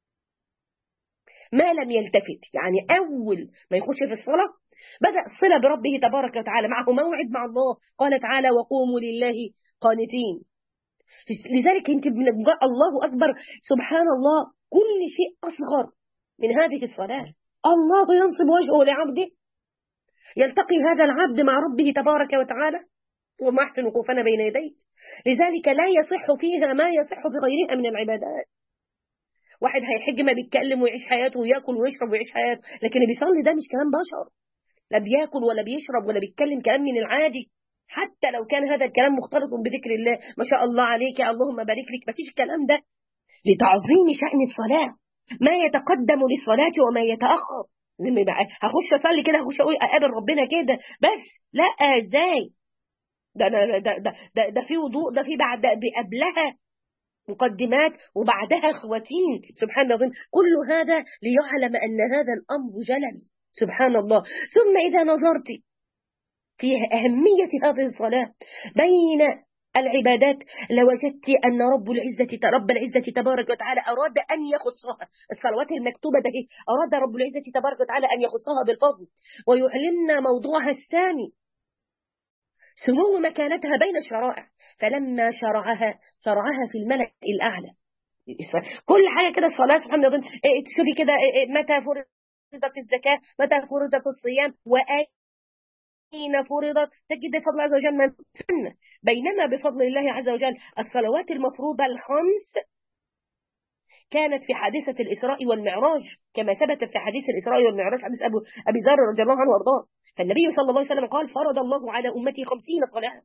S1: ما لم يلتفت يعني أول ما يخش في الصلاة بدأ صلة بربه تبارك وتعالى معه موعد مع الله قال تعالى وقوموا لله قانتين لذلك انت الله أكبر سبحان الله كل شيء أصغر من هذه الصلاة الله ينصب وجهه لعبده يلتقي هذا العبد مع ربه تبارك وتعالى وما أحسن وقوفنا بين يديه لذلك لا يصح فيها ما يصح في غيرها من العبادات واحد هيحج ما بيتكلم ويعيش حياته وياكل ويشرب ويعيش حياته لكن اللي بيصلي ده مش كلام بشر لا بياكل ولا بيشرب ولا بيتكلم كلام من العادي حتى لو كان هذا الكلام مختلط بذكر الله ما شاء الله عليك يا اللهم بارك لك ما فيش الكلام ده لتعظيم شأن الصلاة ما يتقدم للصلاة وما يتأخر هخش اصلي كده هخش اقول اقابل ربنا كده بس لا ازاي ده ده ده ده, ده, ده في وضوء ده في بعد قبلها مقدمات وبعدها خواتيم سبحان الله كل هذا ليعلم أن هذا الأمر جلل سبحان الله ثم إذا نظرت في أهمية هذه الصلاة بين العبادات لوجدت أن رب العزة رب العزة تبارك وتعالى أراد أن يخصها الصلوات المكتوبة ده أراد رب العزة تبارك وتعالى أن يخصها بالفضل ويعلمنا موضوعها الثاني سمو مكانتها بين الشرائع فلما شرعها شرعها في الملأ الأعلى كل حاجة كده الصلاة سبحان الله تشوفي كده متى فرضت الزكاة متى فرضت الصيام وأين فرضت تجد فضل الله عز وجل من سنة بينما بفضل الله عز وجل الصلوات المفروضة الخمس كانت في حادثة الإسراء والمعراج كما ثبت في حديث الإسراء والمعراج حديث أبو أبي ذر رضي الله عنه وأرضاه فالنبي صلى الله عليه وسلم قال فرض الله على أمتي خمسين صلاة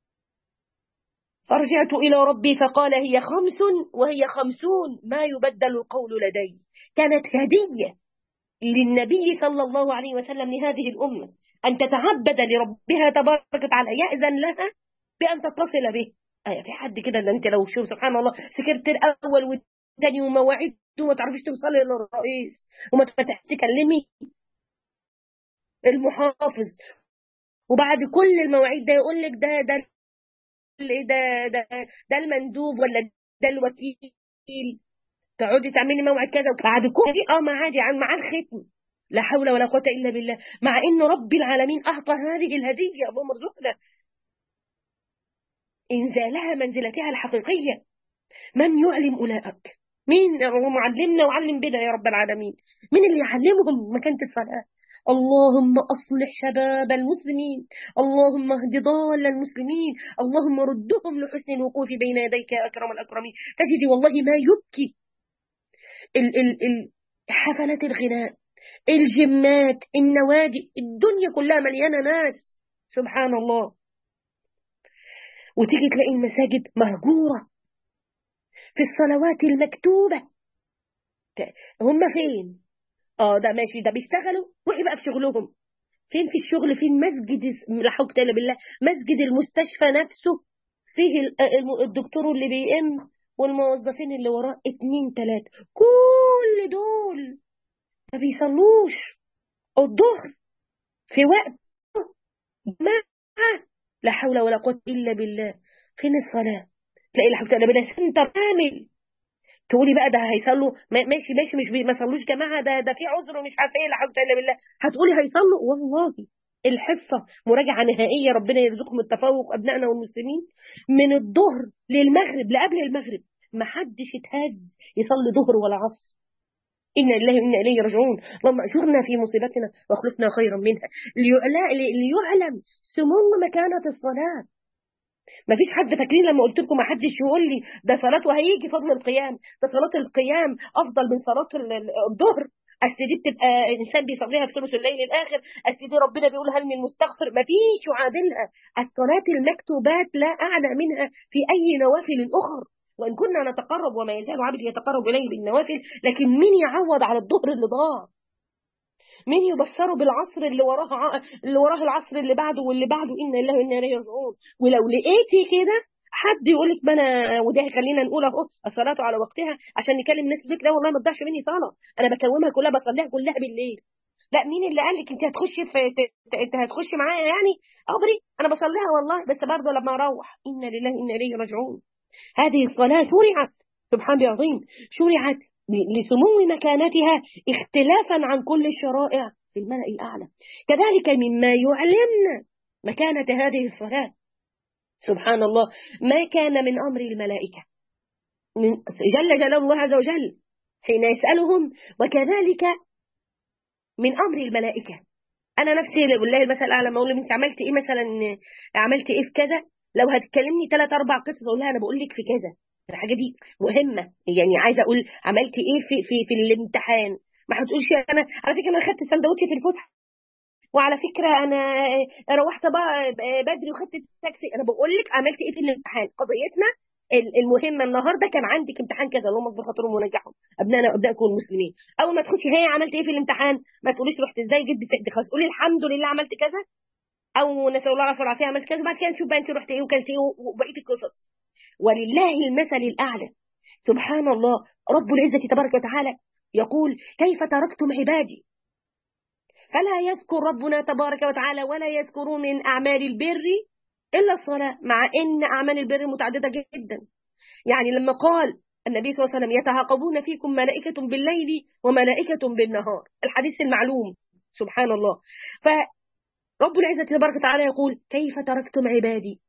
S1: فرجعت إلى ربي فقال هي خمس وهي خمسون ما يبدل القول لدي كانت هدية للنبي صلى الله عليه وسلم لهذه الأمة أن تتعبد لربها تبارك وتعالى يأذن لها بأن تتصل به أي في حد كده أنت لو شوف سبحان الله سكرت الأول والثاني ومواعيد وما تعرفيش توصلي للرئيس وما تكلمي المحافظ وبعد كل المواعيد ده يقول لك ده ده ده ده ده المندوب ولا ده الوكيل تقعدي تعملي موعد كذا وبعد كل دي اه ما عادي مع الختم لا حول ولا قوه الا بالله مع ان رب العالمين اعطى هذه الهديه اللهم ارزقنا انزالها منزلتها الحقيقيه من يعلم اولئك مين اللهم علمنا وعلم بنا يا رب العالمين مين اللي يعلمهم مكانه الصلاه اللهم أصلح شباب المسلمين اللهم اهد ضال المسلمين اللهم ردهم لحسن الوقوف بين يديك يا أكرم الأكرمين تجدي والله ما يبكي ال ال ال حفلات الغناء الجمات النوادي الدنيا كلها مليانة ناس سبحان الله وتيجي تلاقي المساجد مهجورة في الصلوات المكتوبة هم فين اه ده ماشي ده بيشتغلوا روحي بقى في شغلهم فين في الشغل فين مسجد لا حول ولا بالله مسجد المستشفى نفسه فيه الدكتور اللي بيئم والموظفين اللي وراه اتنين تلاتة كل دول ما بيصلوش الظهر في وقت ما لا حول ولا قوة إلا بالله فين الصلاة تلاقي لا حول ولا بالله سنتر كامل تقولي بقى ده هيصلوا ماشي ماشي مش بي ما صلوش جماعة ده ده في عذر ومش عارفه ايه لا حول ولا بالله هتقولي هيصلوا والله الحصة مراجعة نهائية ربنا يرزقهم التفوق أبنائنا والمسلمين من الظهر للمغرب لقبل المغرب ما حدش اتهز يصلي ظهر ولا عصر إنا لله وإنا إليه راجعون اللهم أجرنا في مصيبتنا واخلفنا خيرا منها ليعلم سمو مكانة الصلاة ما فيش حد فاكرين لما قلت لكم ما حدش يقول لي ده صلاة وهيجي فضل القيام ده صلاة القيام أفضل من صلاة الظهر أصل دي بتبقى إنسان بيصليها في ثلث الليل الآخر أصل دي ربنا بيقول هل من مستغفر ما فيش يعادلها الصلاة المكتوبات لا أعلى منها في أي نوافل أخر وإن كنا نتقرب وما يزال عبد يتقرب إليه بالنوافل لكن مين يعوض على الظهر اللي ضاع مين يبصره بالعصر اللي وراه اللي وراه العصر اللي بعده واللي بعده إن الله وإنا إليه راجعون ولو لقيتي كده حد يقول لك ما انا وده خلينا نقول اهو الصلاه على وقتها عشان نكلم الناس لك لا والله ما تضيعش مني صلاه انا بكومها كلها بصليها كلها بالليل لا مين اللي قال لك انت هتخشي في انت هتخشي معايا يعني اخبري انا بصليها والله بس برضه لما اروح انا لله وانا اليه راجعون هذه الصلاه شرعت سبحان الله العظيم شرعت لسمو مكانتها اختلافا عن كل الشرائع في الملأ الأعلى كذلك مما يعلمنا مكانة هذه الصلاة سبحان الله ما كان من أمر الملائكة من جل جلال الله عز وجل حين يسألهم وكذلك من أمر الملائكة أنا نفسي بالله المثل الأعلى ما أقول أنت عملت إيه مثلا عملت إيه في كذا لو هتكلمني ثلاث أربع قصص أقول لها أنا بقول لك في كذا الحاجة دي مهمة يعني عايزة أقول عملت إيه في في في الامتحان ما هتقولش أنا على فكرة أنا خدت سندوتش في الفسحة وعلى فكرة أنا روحت بقى بدري وخدت التاكسي أنا بقول لك عملت إيه في الامتحان قضيتنا المهمة النهاردة كان عندك امتحان كذا اللهم اغفر خاطرهم ونجحهم أبنائنا وأبنائكم المسلمين أول ما تخشي هي عملت إيه في الامتحان ما تقوليش رحت إزاي جيت بسد خلاص قولي الحمد لله عملت كذا أو نسأل الله العافية والعافية عملت كذا وبعد كده نشوف بقى أنت رحت إيه وكلت إيه وبقية القصص ولله المثل الأعلى سبحان الله رب العزة تبارك وتعالى يقول كيف تركتم عبادي فلا يذكر ربنا تبارك وتعالى ولا يذكر من أعمال البر إلا الصلاة مع إن أعمال البر متعددة جدا يعني لما قال النبي صلى الله عليه وسلم يتعاقبون فيكم ملائكة بالليل وملائكة بالنهار الحديث المعلوم سبحان الله فرب العزة تبارك وتعالى يقول كيف تركتم عبادي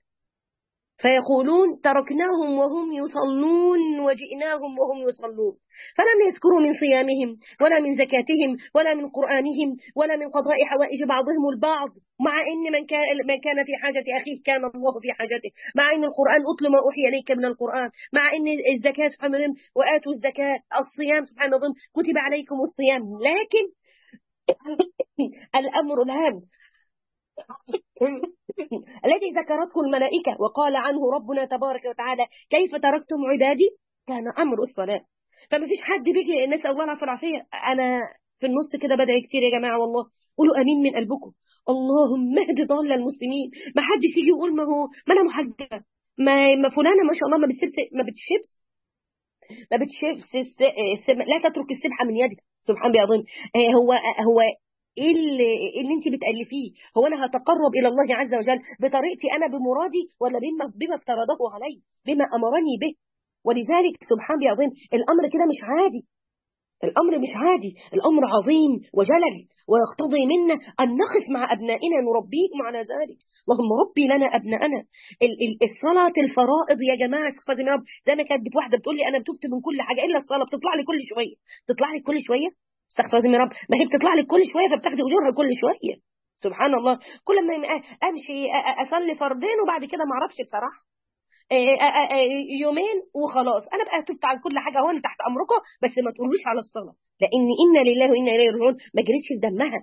S1: فيقولون تركناهم وهم يصلون وجئناهم وهم يصلون فلم يذكروا من صيامهم ولا من زكاتهم ولا من قرآنهم ولا من قضاء حوائج بعضهم البعض مع أن من كان, من كان في حاجة أخيه كان الله في حاجته مع أن القرآن أطل ما أوحي إليك من القرآن مع أن الزكاة سبحان الله وآتوا الزكاة الصيام سبحان الله كتب عليكم الصيام لكن الأمر الهام الذي ذكرته الملائكة وقال عنه ربنا تبارك وتعالى كيف تركتم عبادي كان أمر الصلاة فما فيش حد بيجي نسأل الله العافية والعافية أنا في النص كده بدعي كتير يا جماعة والله قولوا أمين من قلبكم اللهم اهد ضال المسلمين ما حدش يجي يقول ما هو ما أنا محجبة ما ما فلانة ما شاء الله ما بتسبس ما بتشبس ما بتشبس لا تترك السبحة من يدك سبحان الله العظيم هو هو ايه اللي, اللي انت بتالفيه هو انا هتقرب الى الله عز وجل بطريقتي انا بمرادي ولا بما بما افترضه علي بما امرني به ولذلك سبحان الله العظيم الامر كده مش عادي الامر مش عادي الامر عظيم وجلل ويقتضي منا ان نقف مع ابنائنا نربيهم على ذلك اللهم ربي لنا ابنائنا الصلاه الفرائض يا جماعه زي ما كانت واحده بتقول لي انا بتبت من كل حاجه الا الصلاه بتطلع لي كل شويه تطلع لي كل شويه استغفر الله يا رب ما هي بتطلع لك كل شويه فبتاخدي اجورها كل شويه سبحان الله كل ما امشي اصلي فردين وبعد كده ما اعرفش بصراحه يومين وخلاص انا بقى تبت عن كل حاجه وانا تحت امركم بس ما تقولوش على الصلاه لان انا لله وانا اليه راجعون ما جريتش في دمها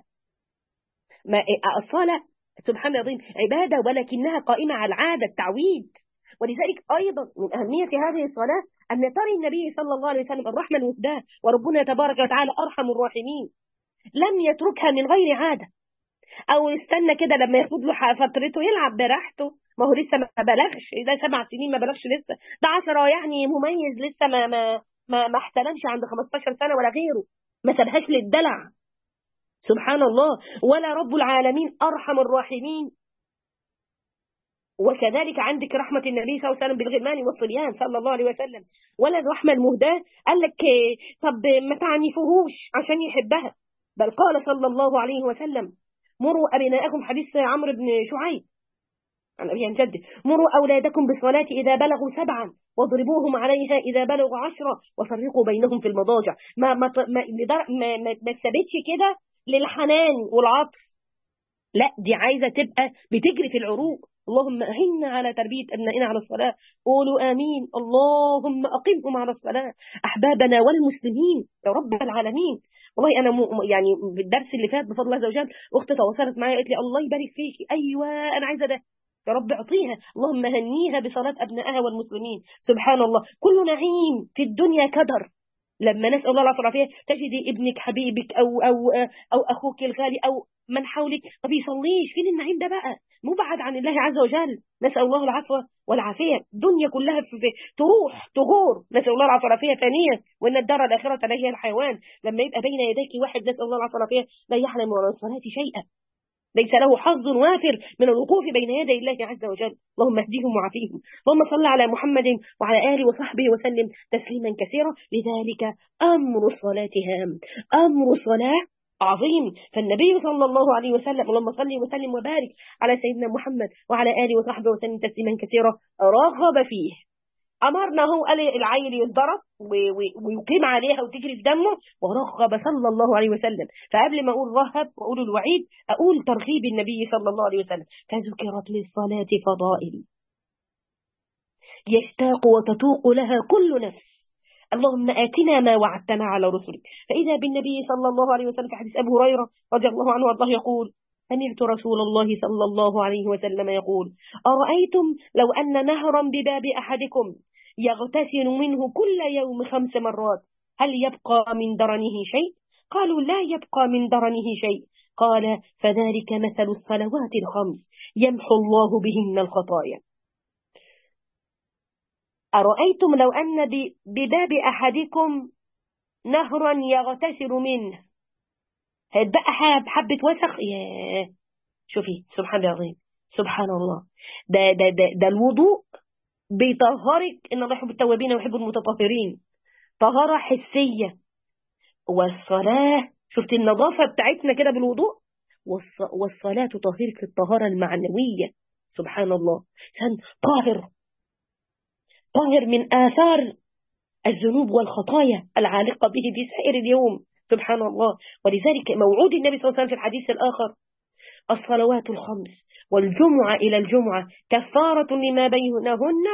S1: ما الصلاه سبحان الله العظيم عباده ولكنها قائمه على العاده التعويد ولذلك أيضا من أهمية هذه الصلاة أن ترى النبي صلى الله عليه وسلم الرحمة المهداة وربنا تبارك وتعالى أرحم الراحمين لم يتركها من غير عادة أو استنى كده لما ياخد له فترته يلعب براحته ما هو لسه ما بلغش ده سبع سنين ما بلغش لسه ده عشرة يعني مميز لسه ما ما ما, ما احتلمش عند 15 سنة ولا غيره ما سابهاش للدلع سبحان الله ولا رب العالمين أرحم الراحمين وكذلك عندك رحمة النبي صلى الله عليه وسلم بالغلمان والصبيان صلى الله عليه وسلم ولا الرحمة المهداة قال لك طب ما تعنفوهوش عشان يحبها بل قال صلى الله عليه وسلم مروا أبناءكم حديث عمرو بن شعيب عن أبي عن جده مروا أولادكم بالصلاة إذا بلغوا سبعا واضربوهم عليها إذا بلغوا عشرة وفرقوا بينهم في المضاجع ما ما ما ما, ما, ما تثبتش كده للحنان والعطف لا دي عايزة تبقى بتجري في العروق اللهم أهنا على تربية أبنائنا على الصلاة قولوا آمين اللهم أقمهم على الصلاة أحبابنا والمسلمين يا رب العالمين والله أنا م... يعني بالدرس اللي فات بفضل الله عز وجل أختي تواصلت معايا قالت لي الله يبارك فيكي أيوة أنا عايزة ده يا رب اعطيها اللهم هنيها بصلاة أبنائها والمسلمين سبحان الله كل نعيم في الدنيا كدر لما نسأل الله العافية تجدي ابنك حبيبك أو, أو, أو أخوك الغالي أو من حولك ما بيصليش فين النعيم ده بقى مبعد عن الله عز وجل نسأل الله العفو والعافية الدنيا كلها في, في تروح تغور نسأل الله العفو والعافية ثانية وإن الدار الآخرة لا هي الحيوان لما يبقى بين يديك واحد نسأل الله العفو والعافية لا يعلم من الصلاة شيئا ليس له حظ وافر من الوقوف بين يدي الله عز وجل اللهم اهديهم وعافيهم اللهم صل على محمد وعلى آله وصحبه وسلم تسليما كثيرا لذلك أمر الصلاة هام أمر الصلاة عظيم فالنبي صلى الله عليه وسلم اللهم صل وسلم وبارك على سيدنا محمد وعلى آله وصحبه وسلم تسليما كثيرا رغب فيه أمرنا هو قال العيل يتضرب ويقيم عليها وتجري في دمه ورغب صلى الله عليه وسلم فقبل ما أقول رهب وأقول الوعيد أقول ترغيب النبي صلى الله عليه وسلم فذكرت للصلاة فضائل يشتاق وتتوق لها كل نفس اللهم آتنا ما وعدتنا على رسلك فإذا بالنبي صلى الله عليه وسلم في حديث أبو هريرة رضي الله عنه وارضاه يقول سمعت رسول الله صلى الله عليه وسلم يقول أرأيتم لو أن نهرا بباب أحدكم يغتسل منه كل يوم خمس مرات هل يبقى من درنه شيء قالوا لا يبقى من درنه شيء قال فذلك مثل الصلوات الخمس يمحو الله بهن الخطايا أرأيتم لو أن بباب أحدكم نهرا يغتسل منه هتبقى حب حبة وسخ ياه شوفي سبحان الله العظيم سبحان الله ده, ده, ده, ده الوضوء بيطهرك إن الله يحب التوابين ويحب المتطهرين طهارة حسية والصلاة شفت النظافة بتاعتنا كده بالوضوء والصلاة تطهرك الطهارة المعنوية سبحان الله إنسان طاهر طاهر من آثار الذنوب والخطايا العالقة به في سائر اليوم سبحان الله ولذلك موعود النبي صلى الله عليه وسلم في الحديث الآخر الصلوات الخمس والجمعة إلى الجمعة كفارة لما بينهن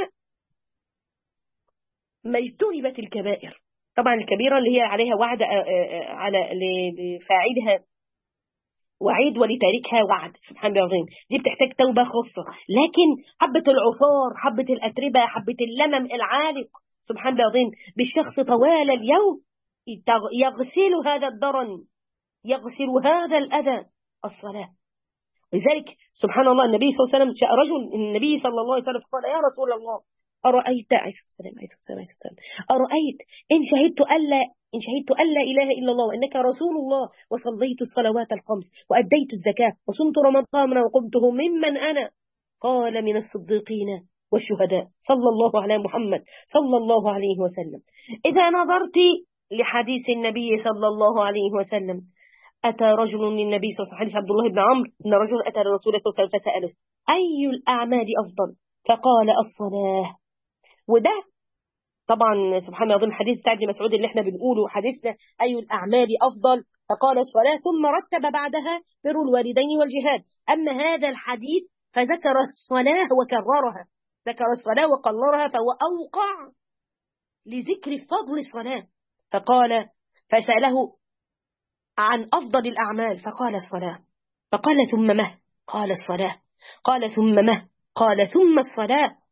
S1: ما اجتنبت الكبائر طبعا الكبيرة اللي هي عليها وعد على لفاعلها وعيد ولتاركها وعد سبحان الله العظيم دي بتحتاج توبة خاصة لكن حبة العصار حبة الأتربة حبة اللمم العالق سبحان الله العظيم بالشخص طوال اليوم يغسل هذا الدرن يغسل هذا الأذى الصلاة لذلك سبحان الله النبي صلى الله عليه وسلم جاء رجل النبي صلى الله عليه وسلم قال يا رسول الله أرأيت عليه السلام عليه السلام عليه السلام أرأيت إن شهدت ألا إن شهدت ألا إله إلا الله وإنك رسول الله وصليت الصلوات الخمس وأديت الزكاة وصمت رمضان وقمته ممن أنا قال من الصديقين والشهداء صلى الله على محمد صلى الله عليه وسلم إذا نظرت لحديث النبي صلى الله عليه وسلم أتى رجل للنبي صلى الله عليه وسلم حديث عبد الله بن عمرو أن رجل أتى للرسول صلى الله عليه وسلم فسأله أي الأعمال أفضل فقال الصلاة وده طبعا سبحان الله حديث سعد بن مسعود اللي احنا بنقوله حديثنا أي الأعمال أفضل فقال الصلاة ثم رتب بعدها بر الوالدين والجهاد أما هذا الحديث فذكر الصلاة وكررها ذكر الصلاة وقررها فهو أوقع لذكر فضل الصلاة فقال فسأله عن أفضل الأعمال فقال الصلاة فقال ثم ما قال الصلاة قال ثم ما قال ثم الصلاة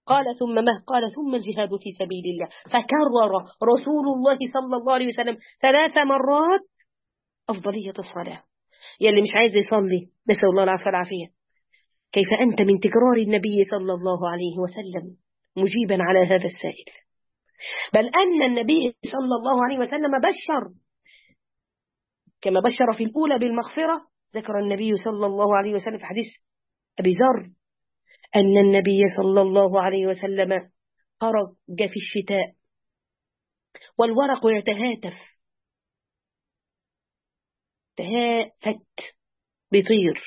S1: قال ثم ما قال ثم الجهاد في سبيل الله فكرر رسول الله صلى الله عليه وسلم ثلاث مرات أفضلية الصلاة يلي مش عايز يصلي نسأل الله العافية والعافية كيف أنت من تكرار النبي صلى الله عليه وسلم مجيبا على هذا السائل بل أن النبي صلى الله عليه وسلم بشر كما بشر في الأولى بالمغفرة ذكر النبي صلى الله عليه وسلم في حديث أبي ذر أن النبي صلى الله عليه وسلم خرج في الشتاء والورق يتهاتف تهافت بيطير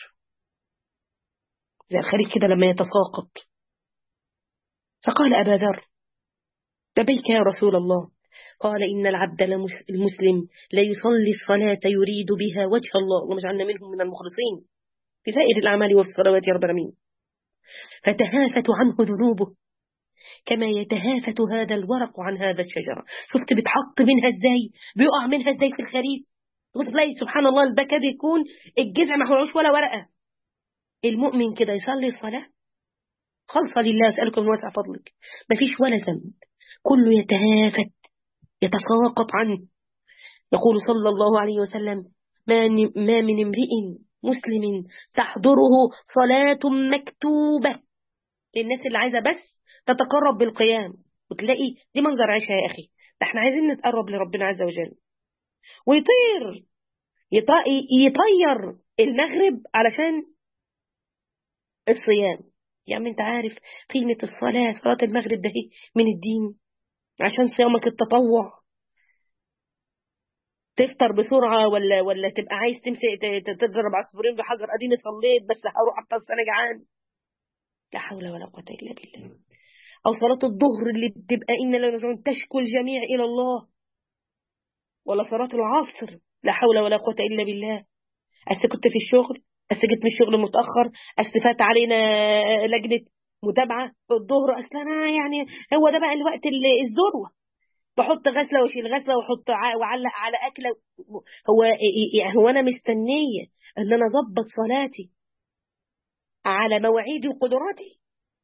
S1: زي الخريج كده لما يتساقط فقال أبا ذر لبيك يا رسول الله قال إن العبد المسلم لا يصلي الصلاة يريد بها وجه الله اللهم اجعلنا منهم من المخلصين في سائر الأعمال والصلوات يا رب العالمين فتهافت عنه ذنوبه كما يتهافت هذا الورق عن هذا الشجرة شفت بتحط منها ازاي بيقع منها ازاي في الخريف وتلاقي سبحان الله ده كده يكون الجذع ما حولوش ولا ورقة المؤمن كده يصلي الصلاة خالصة لله أسألك من واسع فضلك مفيش ولا ذنب كله يتهافت يتساقط عنه يقول صلى الله عليه وسلم ما من امرئ مسلم تحضره صلاة مكتوبة للناس اللي عايزة بس تتقرب بالقيام وتلاقي دي منظر عيشها يا أخي ده احنا عايزين نتقرب لربنا عز وجل ويطير يطير المغرب علشان الصيام يعني انت عارف قيمة الصلاة صلاة المغرب ده من الدين عشان صيامك التطوع تفطر بسرعة ولا ولا تبقى عايز تمسك تضرب عصفورين بحجر اديني صليت بس هروح افطر انا جعان لا حول ولا قوة الا بالله او صلاة الظهر اللي بتبقى ان لا نرجعون تشكو الجميع الى الله ولا صلاة العصر لا حول ولا قوة الا بالله أست كنت في الشغل أست جيت من الشغل متأخر أست فات علينا لجنة متابعة الظهر أصل أنا يعني هو ده بقى الوقت الذروة بحط غسلة واشيل غسلة واحط وعلق على أكلة هو هو أنا مستنية إن أنا أظبط صلاتي على مواعيدي وقدراتي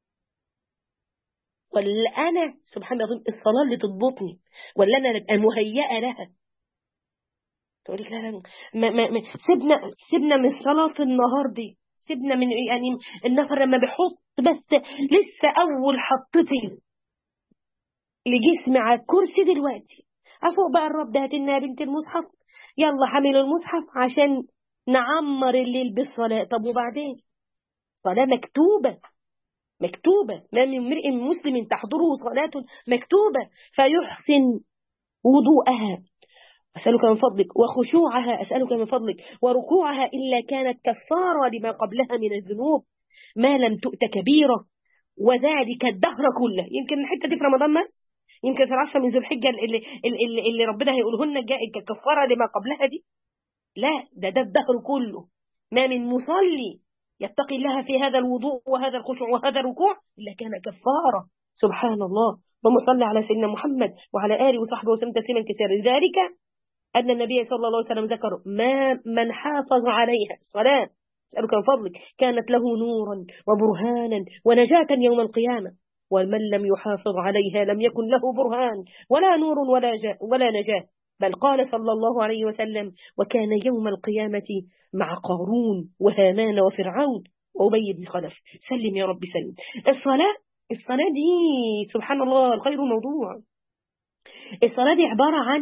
S1: ولا أنا سبحان الله الصلاة اللي تضبطني ولا أنا أبقى مهيئة لها تقول لك لا لا ما ما ما سيبنا سيبنا من صلاة النهار دي سيبنا من يعني النفر لما بيحط بس لسه أول حطتي لجسمي على الكرسي دلوقتي أفوق بقى الرب هات لنا بنت المصحف يلا حملوا المصحف عشان نعمر الليل بالصلاة طب وبعدين صلاة مكتوبة مكتوبة ما من امرئ مسلم تحضره صلاة مكتوبة فيحسن وضوءها أسألك من فضلك وخشوعها أسألك من فضلك وركوعها إلا كانت كفارة لما قبلها من الذنوب ما لم تؤت كبيرة وذلك الدهر كله يمكن الحتة دي في رمضان بس يمكن في العشرة من ذو الحجة اللي, اللي, اللي ربنا هيقولهن ككفارة لما قبلها دي لا ده ده الدهر كله ما من مصلي يتقي الله في هذا الوضوء وهذا الخشوع وهذا الركوع إلا كان كفارة سبحان الله اللهم صل على سيدنا محمد وعلى آله وصحبه وسلم تسليما كثيرا ذلك أن النبي صلى الله عليه وسلم ذكر ما من حافظ عليها الصلاة أسألك من فضلك كانت له نورا وبرهانا ونجاة يوم القيامة ومن لم يحافظ عليها لم يكن له برهان ولا نور ولا, ولا نجاة بل قال صلى الله عليه وسلم وكان يوم القيامة مع قارون وهامان وفرعون وأبي بن خلف سلم يا رب سلم الصلاة الصلاة دي سبحان الله الخير موضوع الصلاة دي عبارة عن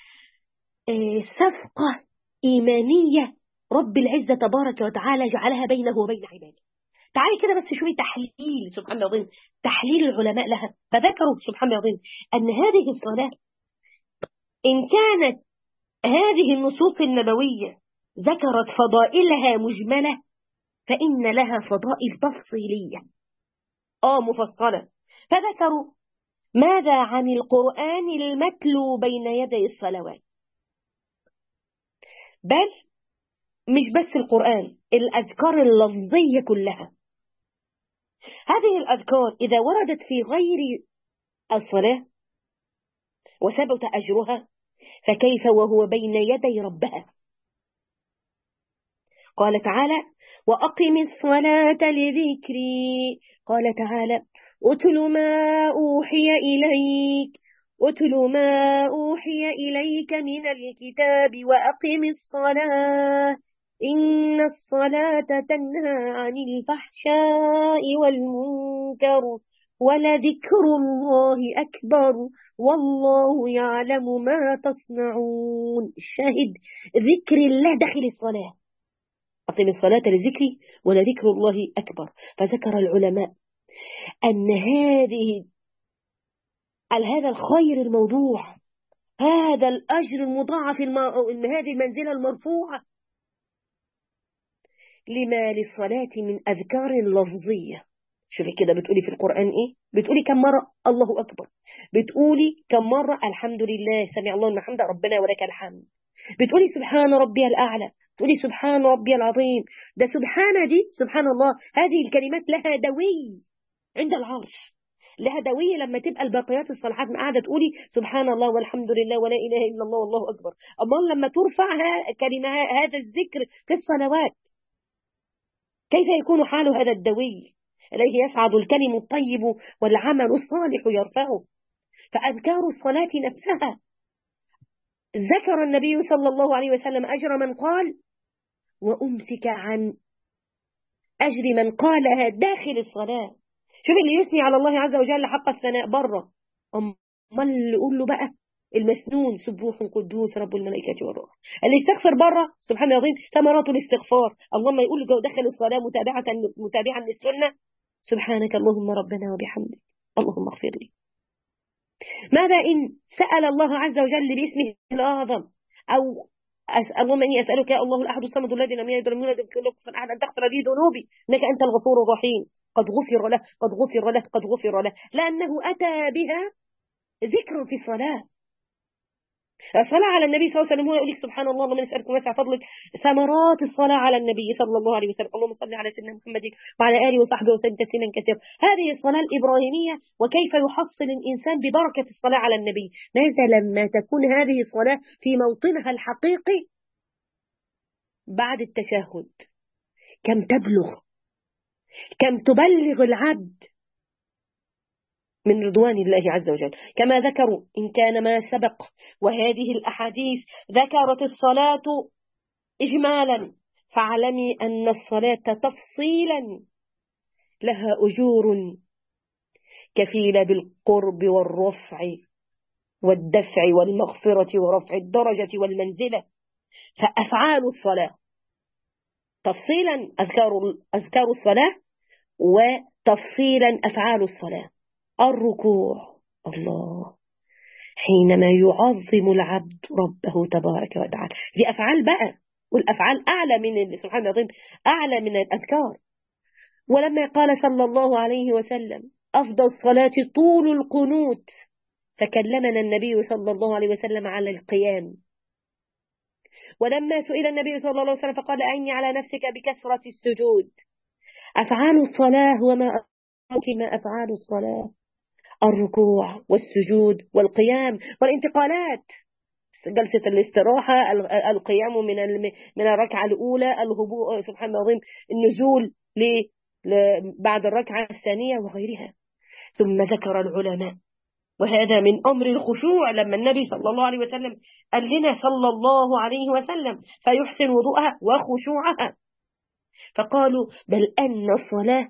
S1: صفقة إيمانية رب العزة تبارك وتعالى جعلها بينه وبين عباده تعالي كده بس شوية تحليل سبحان الله العظيم تحليل العلماء لها فذكروا سبحان الله العظيم أن هذه الصلاة إن كانت هذه النصوص النبوية ذكرت فضائلها مجملة فإن لها فضائل تفصيلية آه مفصلة فذكروا ماذا عن القرآن المتلو بين يدي الصلوات بل مش بس القرآن الأذكار اللفظية كلها هذه الأذكار إذا وردت في غير الصلاة وثبت أجرها فكيف وهو بين يدي ربها قال تعالى وأقم الصلاة لذكري قال تعالى أتل ما أوحي إليك أتل ما أوحي إليك من الكتاب وأقم الصلاة إن الصلاة تنهى عن الفحشاء والمنكر ولذكر الله أكبر والله يعلم ما تصنعون الشاهد ذكر الله داخل الصلاة أقم الصلاة لذكري ولذكر الله أكبر فذكر العلماء أن هذه هذا الخير الموضوع هذا الأجر المضاعف هذه المنزلة المرفوعة لما للصلاة من أذكار لفظية شوفي كده بتقولي في القرآن إيه بتقولي كم مرة الله أكبر بتقولي كم مرة الحمد لله سمع الله الحمد ربنا ولك الحمد بتقولي سبحان ربي الأعلى تقولي سبحان ربي العظيم ده سبحان دي سبحان الله هذه الكلمات لها دوي عند العرش لها دوية لما تبقى الباقيات الصالحات قاعدة تقولي سبحان الله والحمد لله ولا إله إلا الله والله أكبر أما لما ترفع كلمة هذا الذكر في الصلوات كيف يكون حال هذا الدوي إليه يصعد الكلم الطيب والعمل الصالح يرفعه فأذكار الصلاة نفسها ذكر النبي صلى الله عليه وسلم أجر من قال وأمسك عن أجر من قالها داخل الصلاة شوف اللي يثني على الله عز وجل حق الثناء بره أما اللي يقول له بقى المسنون سبوح قدوس رب الملائكة والروح اللي يستغفر بره سبحان الله العظيم ثمرات الاستغفار اللهم يقول له داخل الصلاة متابعة متابعا للسنة سبحانك اللهم ربنا وبحمدك اللهم اغفر لي ماذا إن سأل الله عز وجل باسمه الأعظم أو اللهم إني أسألك يا الله الأحد الصمد الذي لم يلد ولم يولد ولم يكن له أحد أن تغفر لي ذنوبي إنك أنت الغفور الرحيم قد غفر له قد غفر له قد غفر له لأنه أتى بها ذكر في الصلاة الصلاة على النبي صلى الله عليه وسلم هو يقول لك سبحان الله اللهم نسألك واسع فضلك ثمرات الصلاة على النبي صلى الله عليه وسلم اللهم صل على سيدنا محمد وعلى آله وصحبه وسلم تسليما كثيرا هذه الصلاة الإبراهيمية وكيف يحصل الإنسان ببركة الصلاة على النبي ماذا لما تكون هذه الصلاة في موطنها الحقيقي بعد التشهد كم تبلغ كم تبلغ العبد من رضوان الله عز وجل كما ذكروا إن كان ما سبق وهذه الأحاديث ذكرت الصلاة إجمالا فاعلمي أن الصلاة تفصيلا لها أجور كفيلة بالقرب والرفع والدفع والمغفرة ورفع الدرجة والمنزلة فأفعال الصلاة تفصيلا أذكار, أذكار الصلاة وتفصيلا أفعال الصلاة الركوع الله حينما يعظم العبد ربه تبارك وتعالى دي أفعال بقى والأفعال أعلى من سبحان الله أعلى من الأذكار ولما قال صلى الله عليه وسلم أفضل الصلاة طول القنوت فكلمنا النبي صلى الله عليه وسلم على القيام ولما سئل النبي صلى الله عليه وسلم فقال أعني على نفسك بكثرة السجود أفعال الصلاة وما ما أفعال الصلاة الركوع والسجود والقيام والانتقالات جلسة الاستراحة القيام من من الركعة الأولى الهبوء سبحان الله العظيم النزول بعد الركعة الثانية وغيرها ثم ذكر العلماء وهذا من أمر الخشوع لما النبي صلى الله عليه وسلم قال لنا صلى الله عليه وسلم فيحسن وضوءها وخشوعها فقالوا بل أن الصلاة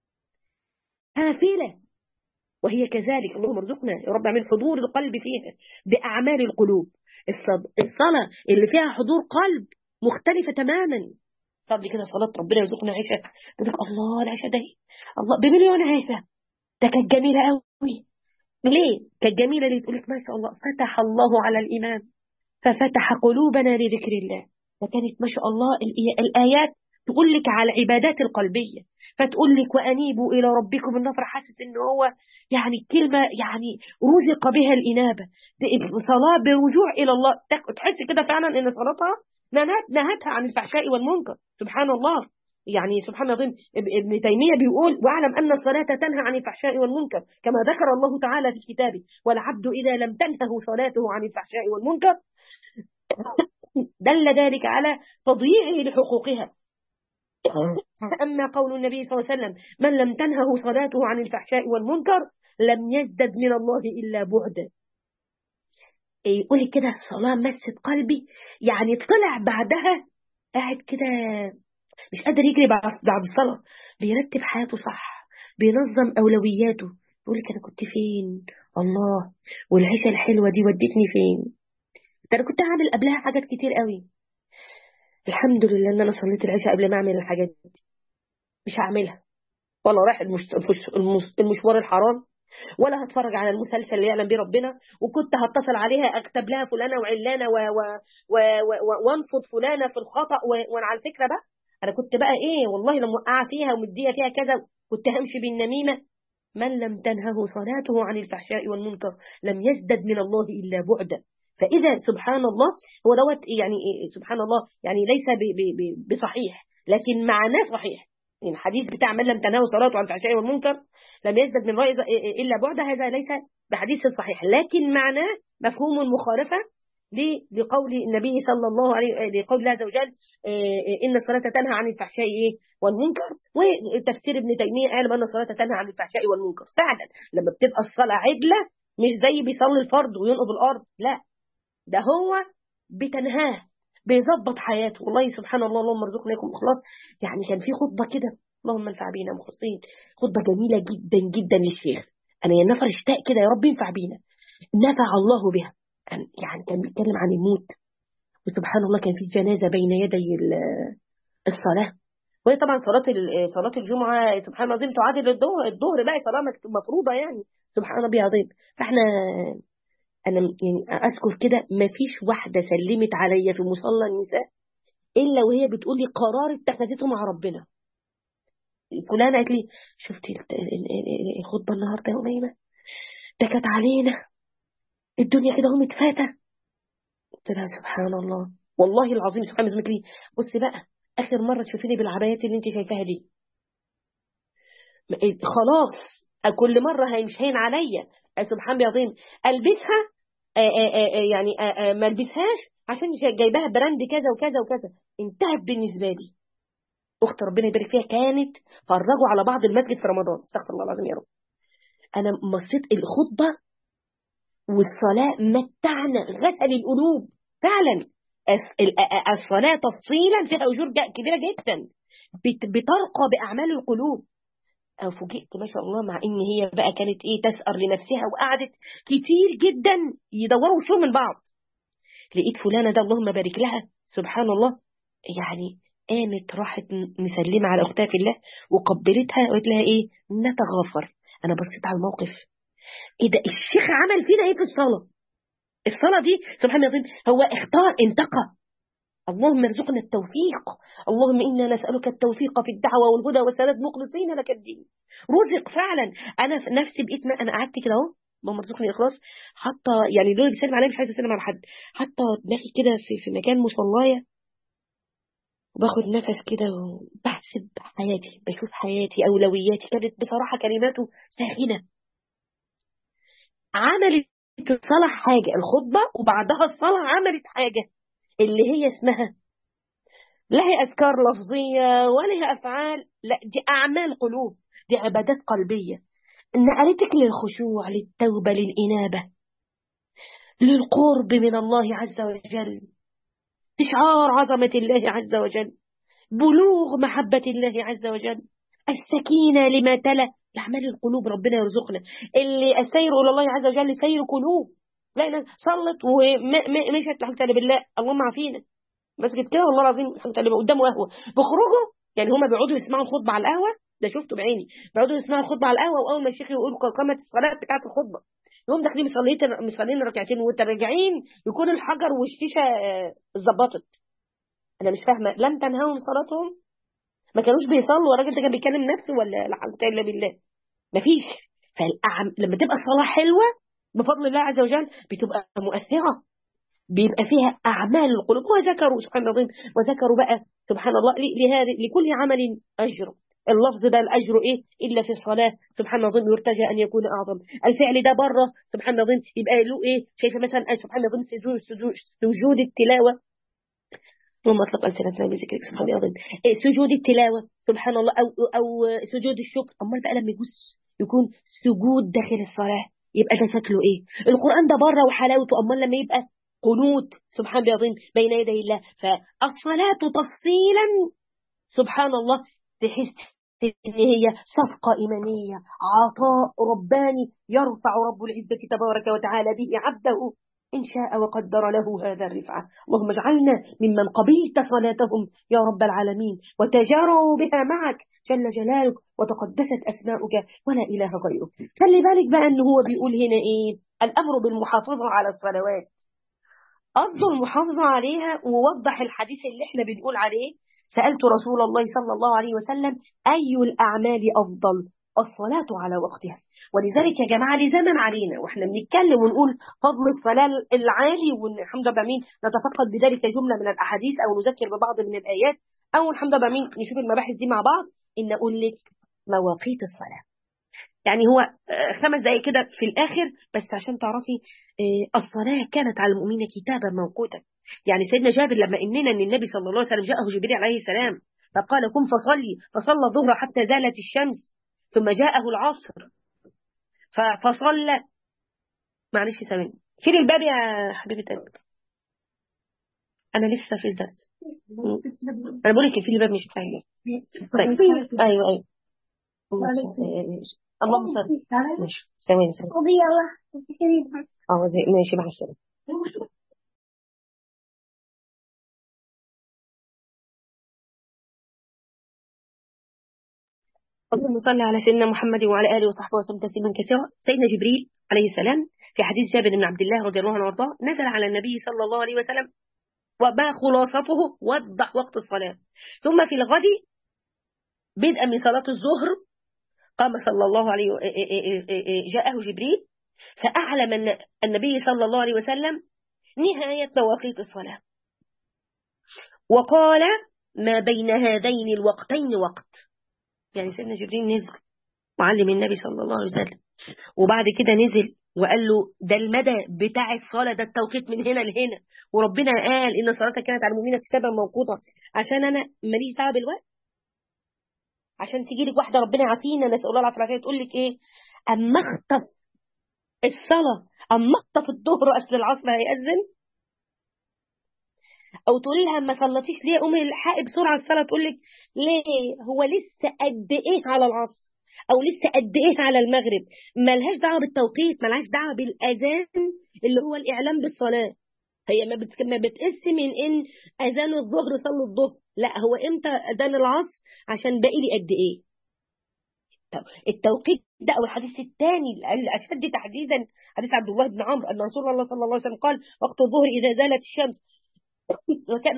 S1: هافلة وهي كذلك اللهم ارزقنا يا رب من حضور القلب فيها بأعمال القلوب الصلاة اللي فيها حضور قلب مختلفة تماما صلي كده صلاة ربنا يرزقنا عيشة تقول الله العيشة ده الله بمليون عيشة ده كانت جميلة قوي ليه كانت جميلة ليه تقول لك ما شاء الله فتح الله على الإمام ففتح قلوبنا لذكر الله فكانت ما شاء الله الآيات تقول لك على العبادات القلبية فتقول لك وأنيبوا إلى ربكم النفر حاسس إن هو يعني كلمة يعني رزق بها الإنابة صلاة برجوع إلى الله تحس كده فعلا إن صلاتها نهتها عن الفحشاء والمنكر سبحان الله يعني سبحان الله ابن تيمية بيقول واعلم أن الصلاة تنهى عن الفحشاء والمنكر كما ذكر الله تعالى في كتابه والعبد إذا لم تنهه صلاته عن الفحشاء والمنكر دل ذلك على تضييعه لحقوقها أما قول النبي صلى الله عليه وسلم من لم تنهه صلاته عن الفحشاء والمنكر لم يزدد من الله إلا بعدا يقول كده الصلاة مست قلبي يعني طلع بعدها قاعد كده مش قادر يجري بعد الصلاة بيرتب حياته صح بينظم أولوياته يقول لك أنا كنت فين الله والعيشة الحلوة دي ودتني فين ده أنا كنت هعمل قبلها حاجات كتير قوي الحمد لله ان انا صليت العشاء قبل ما اعمل الحاجات دي مش هعملها ولا رايح المشوار الحرام ولا هتفرج على المسلسل اللي يعلم بيه ربنا وكنت هتصل عليها اكتب لها فلانه وعلانه و... و... و... و... وانفض فلانه في الخطا و... وانا على فكره بقى انا كنت بقى ايه والله لما موقعه فيها ومديه فيها كذا كنت همشي بالنميمه من لم تنهه صلاته عن الفحشاء والمنكر لم يزدد من الله الا بعدا فإذا سبحان الله هو دوت يعني سبحان الله يعني ليس بصحيح لكن معناه صحيح يعني الحديث بتاع من لم تنهوا صلاته عن الفحشاء والمنكر لم يزدد من رأي إلا بعد هذا ليس بحديث صحيح لكن معناه مفهوم مخالفة لقول النبي صلى الله عليه لقول الله عز وجل إن الصلاة تنهى عن الفحشاء والمنكر وتفسير ابن تيمية قال أن الصلاة تنهى عن الفحشاء والمنكر فعلا لما بتبقى الصلاة عدلة مش زي بيصلي الفرض وينقض الأرض لا ده هو بتنهاه بيظبط حياته والله سبحان الله اللهم ارزقنا لكم اخلاص يعني كان في خطبه كده اللهم انفع بينا مخلصين خطبه جميله جدا جدا للشيخ انا يا نفر اشتاق كده يا رب ينفع بينا نفع الله بها يعني كان بيتكلم عن الموت وسبحان الله كان في جنازه بين يدي الصلاه وهي طبعا صلاه صلاه الجمعه سبحان الله عظيم تعادل الظهر الظهر بقى صلاه مفروضه يعني سبحان ربي عظيم فاحنا انا يعني اذكر كده ما فيش واحده سلمت عليا في مصلى النساء الا وهي بتقول لي قرار اتخذته مع ربنا فلانه قالت لي شفتي الخطبه النهارده يا اميمه ده كانت علينا الدنيا كده هم متفاته قلت لها سبحان الله والله العظيم سبحان الله لي بصي بقى اخر مره تشوفيني بالعبايات اللي انت شايفاها دي خلاص كل مره مش هين عليا سبحان بيعظيم البسها آآ آآ يعني آآ ما البسهاش عشان جايباها براند كذا وكذا وكذا انتهت بالنسبه لي اخت ربنا يبارك فيها كانت فرجوا على بعض المسجد في رمضان استغفر الله العظيم يا رب انا مصيت الخطبه والصلاه متعنا غسل القلوب فعلا الصلاه تفصيلا فيها اجور كبيره جدا بترقى باعمال القلوب أو فوجئت ما شاء الله مع إن هي بقى كانت إيه تسأر لنفسها وقعدت كتير جدا يدوروا وشهم من بعض لقيت فلانة ده اللهم بارك لها سبحان الله يعني قامت راحت مسلمة على أختها في الله وقبلتها وقالت لها إيه نتغافر أنا بصيت على الموقف إيه ده الشيخ عمل فينا إيه في الصلاة الصلاة دي سبحان الله هو اختار انتقى اللهم ارزقنا التوفيق اللهم إنا نسألك التوفيق في الدعوة والهدى والسداد مخلصين لك الدين رزق فعلا أنا في نفسي بقيت ما أنا قعدت كده أهو اللهم ارزقني إخلاص حتى يعني دول بيسلم عليا مش عايزة أسلم على حد حتى دماغي كده في, في مكان مصلاية وباخد نفس كده وبحسب حياتي بشوف حياتي أولوياتي كانت بصراحة كلماته ساخنة عملت الصلاة حاجة الخطبة وبعدها الصلاة عملت حاجة اللي هي اسمها لا هي أذكار لفظية ولا هي أفعال لا دي أعمال قلوب دي عبادات قلبية نقلتك للخشوع للتوبة للإنابة للقرب من الله عز وجل استشعار عظمة الله عز وجل بلوغ محبة الله عز وجل السكينة لما تلا أعمال القلوب ربنا يرزقنا اللي السير إلى الله عز وجل سير قلوب لا ناس صلت ومشت الحمد لله بالله اللهم عافينا مسجد كده والله العظيم الحمد لله قدامه قهوه بيخرجوا يعني هما بيقعدوا يسمعوا الخطبه على القهوه ده شفته بعيني بيقعدوا يسمعوا الخطبه على القهوه واول ما الشيخ يقول قامت الصلاه بتاعه الخطبه يقوم داخلين مصلين مصلين ركعتين وراجعين يكون الحجر والشيشه اتظبطت انا مش فاهمه لم تنههم صلاتهم ما كانوش بيصلوا الراجل ده كان بيكلم نفسه ولا لا حول الا بالله مفيش فالأعم... لما تبقى الصلاه حلوه بفضل الله عز وجل بتبقى مؤثرة بيبقى فيها أعمال القلوب وذكروا سبحان الله العظيم وذكروا بقى سبحان الله لهذا لكل عمل أجر اللفظ ده الأجر إيه إلا في الصلاة سبحان الله العظيم يرتجى أن يكون أعظم الفعل ده بره سبحان الله العظيم يبقى له إيه شايفة مثلا سبحان الله العظيم سجود, سجود, سجود التلاوة اللهم اطلق السنتنا بذكرك سبحان الله إيه سجود التلاوه سبحان الله او او سجود الشكر امال بقى لما يجوز يكون سجود داخل الصلاه يبقى ده شكله ايه القران ده بره وحلاوته امال لما يبقى قنوت سبحان الله العظيم بين يدي الله فالصلاه تفصيلا سبحان الله تحس ان هي صفقه ايمانيه عطاء رباني يرفع رب العزه تبارك وتعالى به عبده إن شاء وقدر له هذا الرفعة اللهم اجعلنا ممن قبلت صلاتهم يا رب العالمين وتجاروا بها معك جل جلالك وتقدست أسماؤك ولا إله غيرك خلي بالك بقى أنه هو بيقول هنا إيه الأمر بالمحافظة على الصلوات قصده المحافظة عليها ووضح الحديث اللي احنا بنقول عليه سألت رسول الله صلى الله عليه وسلم أي الأعمال أفضل الصلاة على وقتها ولذلك يا جماعة لزمن علينا واحنا بنتكلم ونقول فضل الصلاة العالي والحمد لله مين نتفقد بذلك جملة من الأحاديث أو نذكر ببعض من الآيات أو الحمد لله مين نشوف المباحث دي مع بعض إن أقول لك مواقيت الصلاة يعني هو خمس دقايق كده في الآخر بس عشان تعرفي الصلاة كانت على المؤمنين كتابا موقوتا يعني سيدنا جابر لما إننا أن النبي صلى الله عليه وسلم جاءه جبريل عليه السلام فقال قم فصلي فصلى الظهر حتى زالت الشمس ثم جاءه العصر فصلى معلش ثواني فين الباب يا حبيبة قلبي انا لسه في الدرس انا بقول لك في الباب مش بتاعي طيب ايوه ايوه اللهم صل ماشي ثواني ثواني اه ماشي مع السلامه اللهم صل على سيدنا محمد وعلى اله وصحبه وسلم تسليما كثيرا سيدنا جبريل عليه السلام في حديث جابر بن عبد الله رضي الله عنه وارضاه نزل على النبي صلى الله عليه وسلم وما خلاصته وضح وقت الصلاه ثم في الغد بدءا من صلاه الظهر قام صلى الله عليه جاءه جبريل فاعلم النبي صلى الله عليه وسلم نهايه مواقيت الصلاه وقال ما بين هذين الوقتين وقت يعني سيدنا جبريل نزل وعلم النبي صلى الله عليه وسلم وبعد كده نزل وقال له ده المدى بتاع الصلاة ده التوقيت من هنا لهنا وربنا قال إن صلاتك كانت على المؤمنين كتابا موقوتا عشان أنا ماليش دعوة بالوقت عشان تيجي لك واحدة ربنا يعافينا نسأل الله العافية تقول لك إيه أما أخطف الصلاة أما أخطف الظهر أصل العصر هيأذن او تقولي لها ما صليتيش ليه قومي الحقي بسرعه الصلاه تقول لك ليه هو لسه قد ايه على العصر او لسه قد ايه على المغرب ملهاش دعوه بالتوقيت ملهاش دعوه بالاذان اللي هو الاعلام بالصلاه هي ما بت... ما بتقيس من ان اذان الظهر صلوا الظهر لا هو امتى اذان العصر عشان باقي لي قد ايه التوقيت ده او الحديث الثاني الاشد تحديدا حديث عبد الله بن عمرو ان رسول الله صلى الله عليه وسلم قال وقت الظهر اذا زالت الشمس وكان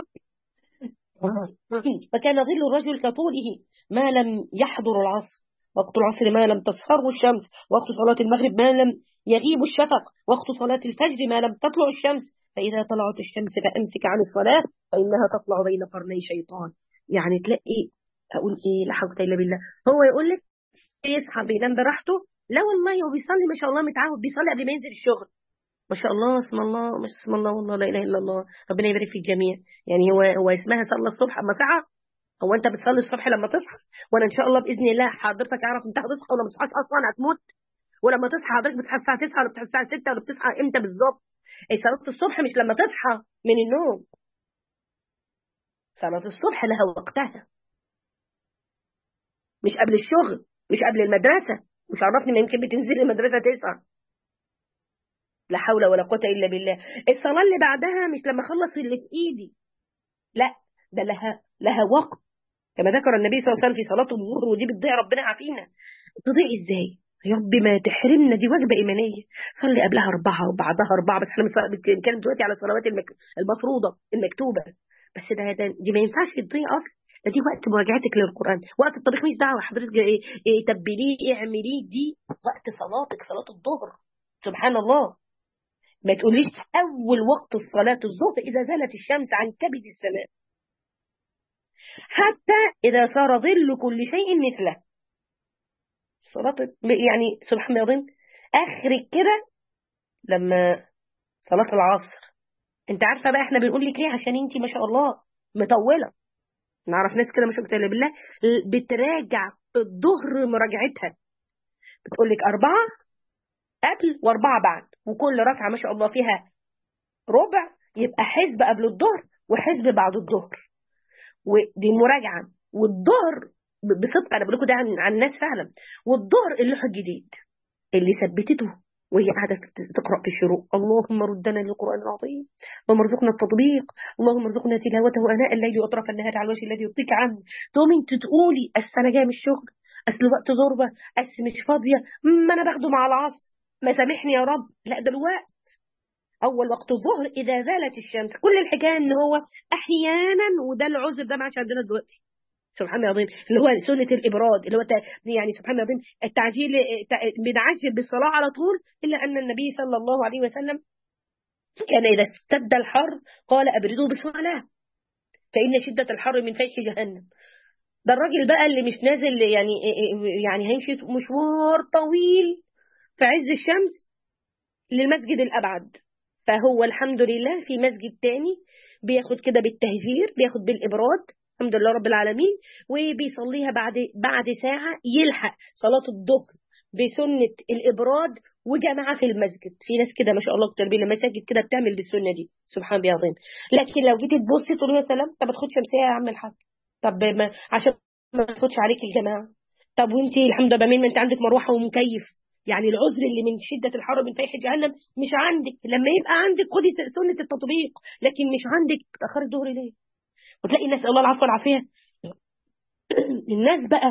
S1: وكان ظل الرجل كطوله ما لم يحضر العصر وقت العصر ما لم تصفره الشمس وقت صلاة المغرب ما لم يغيب الشفق وقت صلاة الفجر ما لم تطلع الشمس فإذا طلعت الشمس فأمسك عن الصلاة فإنها تطلع بين قرني شيطان يعني تلاقي أقول إيه لا حول إلا بالله هو يقول لك يصحى بينام براحته لا والله هو بيصلي ما شاء الله متعود بيصلي قبل ما ينزل الشغل ما شاء الله اسم الله ما اسم الله والله لا اله الا الله ربنا يبارك في الجميع يعني هو هو اسمها صلى الصبح اما صحى هو انت بتصلي الصبح لما تصحى وانا ان شاء الله باذن الله حضرتك اعرف انت هتصحى ولا ما تصحاش اصلا هتموت ولما تصحى حضرتك بتصحى الساعه 9 ولا بتصحى الساعه 6 ولا بتصحى امتى بالظبط صلاه الصبح مش لما تصحى من النوم صلاه الصبح لها وقتها مش قبل الشغل مش قبل المدرسه مش عرفني ما يمكن بتنزلي المدرسه 9 لا حول ولا قوة إلا بالله الصلاة اللي بعدها مش لما أخلص اللي في إيدي لا ده لها لها وقت كما ذكر النبي صلى الله عليه وسلم في صلاة الظهر ودي بتضيع ربنا عافينا تضيع إزاي يا رب ما تحرمنا دي وجبة إيمانية صلي قبلها أربعة وبعدها أربعة بس احنا بنتكلم دلوقتي على الصلوات المك... المفروضة المكتوبة بس ده, ده دي ما ينفعش تضيع أصلا ده دي وقت مراجعتك للقرآن وقت الطبيخ مش دعوة حضرتك إيه, إيه تبليه اعمليه دي وقت صلاتك صلاة الظهر سبحان الله ما تقوليش أول وقت الصلاة الظهر إذا زالت الشمس عن كبد السماء حتى إذا صار ظل كل شيء مثله صلاة يعني سبحان الله آخر كده لما صلاة العصر انت عارفه بقى احنا بنقول لك ليه عشان انت ما شاء الله مطوله نعرف ناس كده مش متقله بالله بتراجع الظهر مراجعتها بتقول لك أربعة قبل وأربعة بعد وكل ركعة ما شاء الله فيها ربع يبقى حزب قبل الظهر وحزب بعد الظهر ودي مراجعة والظهر بصدق أنا بقول لكم ده عن, عن الناس فعلا والظهر اللوح الجديد اللي ثبتته وهي قاعدة تقرأ في الشروق اللهم ردنا للقرآن العظيم اللهم ارزقنا التطبيق اللهم ارزقنا تلاوته آناء الليل وأطراف النهار على الوجه الذي يرضيك عنه تقومي انت تقولي أصل أنا جاية من الشغل أصل وقت ضربة أصل مش فاضية ما أنا باخده مع العصر ما سامحني يا رب لا ده الوقت أول وقت الظهر إذا زالت الشمس كل الحكاية إن هو أحيانا وده العذر ده ما عادش عندنا دلوقتي سبحان الله العظيم اللي هو سنة الإبراد اللي هو يعني سبحان الله العظيم التعجيل بنعجل بالصلاة على طول إلا أن النبي صلى الله عليه وسلم كان إذا اشتد الحر قال أبردوا بالصلاة فإن شدة الحر من فيح جهنم ده الراجل بقى اللي مش نازل يعني يعني هيمشي مشوار طويل في عز الشمس للمسجد الأبعد فهو الحمد لله في مسجد تاني بياخد كده بالتهجير بياخد بالإبراد الحمد لله رب العالمين وبيصليها بعد بعد ساعة يلحق صلاة الظهر بسنة الإبراد وجماعة في المسجد في ناس كده ما شاء الله كتير بين المساجد كده بتعمل بالسنة دي سبحان الله العظيم لكن لو جيتي تبصي تقولي يا سلام طب ما تاخدش شمسية يا عم الحاج طب ما عشان ما تاخدش عليك الجماعة طب وانت الحمد لله بمين ما انت عندك مروحة ومكيف يعني العذر اللي من شدة الحر من فيح جهنم مش عندك لما يبقى عندك خدي سنة التطبيق لكن مش عندك تأخر الظهر ليه وتلاقي الناس الله العفو والعافية الناس بقى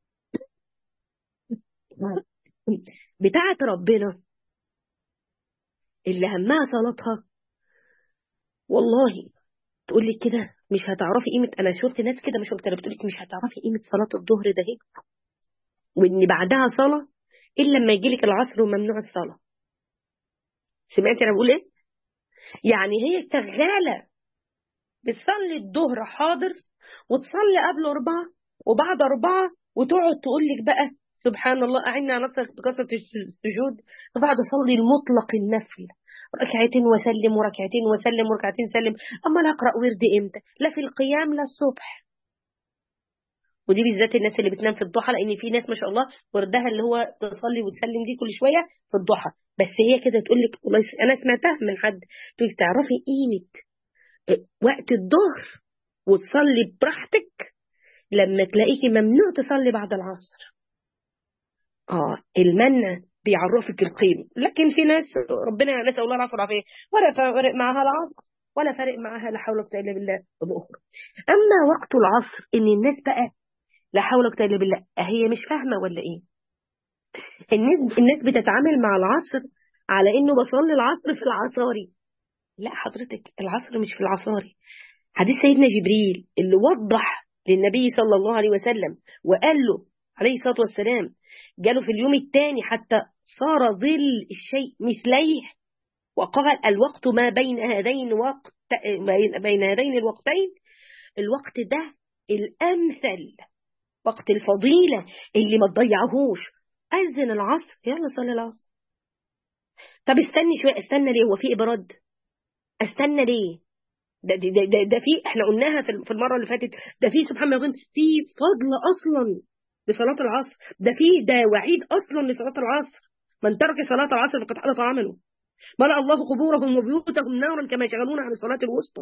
S1: بتاعت ربنا اللي همها صلاتها والله تقول لك كده مش هتعرفي قيمة أنا شفت ناس كده مش قلت بتقول لك مش هتعرفي قيمة صلاة الظهر ده هيك وإن بعدها صلاة إلا لما يجي لك العصر وممنوع الصلاة سمعتي أنا بقول إيه؟ يعني هي شغالة بتصلي الظهر حاضر وتصلي قبل أربعة وبعد أربعة وتقعد تقول لك بقى سبحان الله أعني على نفسك بكثرة السجود وبعد أصلي المطلق النفل ركعتين وسلم وركعتين وسلم وركعتين سلم أما لا أقرأ ورد إمتى لا في القيام لا الصبح ودي بالذات الناس اللي بتنام في الضحى لأن في ناس ما شاء الله وردها اللي هو تصلي وتسلم دي كل شوية في الضحى بس هي كده تقول لك والله أنا سمعتها من حد تقول تعرفي قيمة وقت الظهر وتصلي براحتك لما تلاقيكي ممنوع تصلي بعد العصر اه المنة بيعرفك القيمة لكن في ناس ربنا نسأل الله العافية والعافية ولا فارق معها العصر ولا فارق معها لا حول ولا قوة إلا بالله الظهر أما وقت العصر إن الناس بقى لا حول ولا قوة إلا بالله هي مش فاهمة ولا إيه الناس الناس بتتعامل مع العصر على إنه بصلي العصر في العصاري لا حضرتك العصر مش في العصاري حديث سيدنا جبريل اللي وضح للنبي صلى الله عليه وسلم وقال له عليه الصلاة والسلام جاله في اليوم الثاني حتى صار ظل الشيء مثليه وقال الوقت ما بين هذين وقت بين هذين الوقتين الوقت ده الأمثل وقت الفضيلة اللي ما تضيعهوش أذن العصر يلا صلي العصر طب استني شوية استنى ليه هو في إبراد استنى ليه ده, ده, ده, ده في احنا قلناها في المرة اللي فاتت ده في سبحان الله في فضل أصلا لصلاة العصر ده في ده وعيد أصلا لصلاة العصر من ترك صلاة العصر فقد حدث عمله ملأ الله قبورهم وبيوتهم نارا كما يشغلون عن الصلاة الوسطى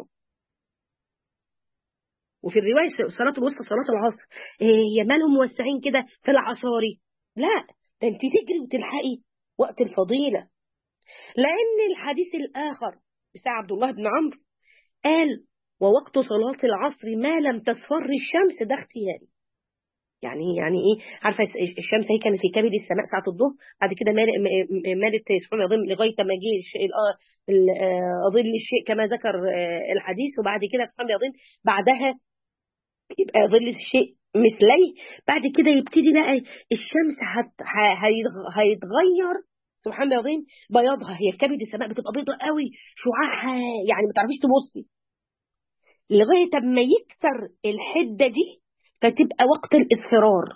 S1: وفي الرواية صلاة الوسطى صلاة العصر هي مالهم موسعين كده في العصاري لا ده انت تجري وتلحقي وقت الفضيلة لأن الحديث الآخر بتاع عبد الله بن عمرو قال ووقت صلاة العصر ما لم تصفر الشمس ده اختياري يعني يعني ايه عارفه الشمس هي كانت في كبد السماء ساعه الظهر بعد كده مالت سبحان الله لغايه ما جه ظل الشيء كما ذكر الحديث وبعد كده سبحان الله بعدها يبقى ظل الشيء مثليه بعد كده يبتدي بقى الشمس هت... هيتغير سبحان الله العظيم بياضها هي في كبد السماء بتبقى بيضة قوي شعاعها يعني ما تعرفيش تبصي لغايه اما يكسر الحده دي فتبقى وقت الاصفرار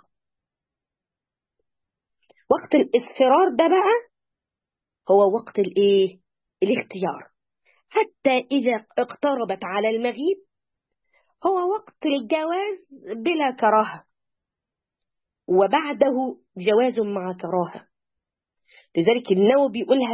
S1: وقت الاصفرار ده بقى هو وقت الايه الاختيار حتى إذا اقتربت على المغيب هو وقت الجواز بلا كراهة وبعده جواز مع كراهة لذلك النووي بيقولها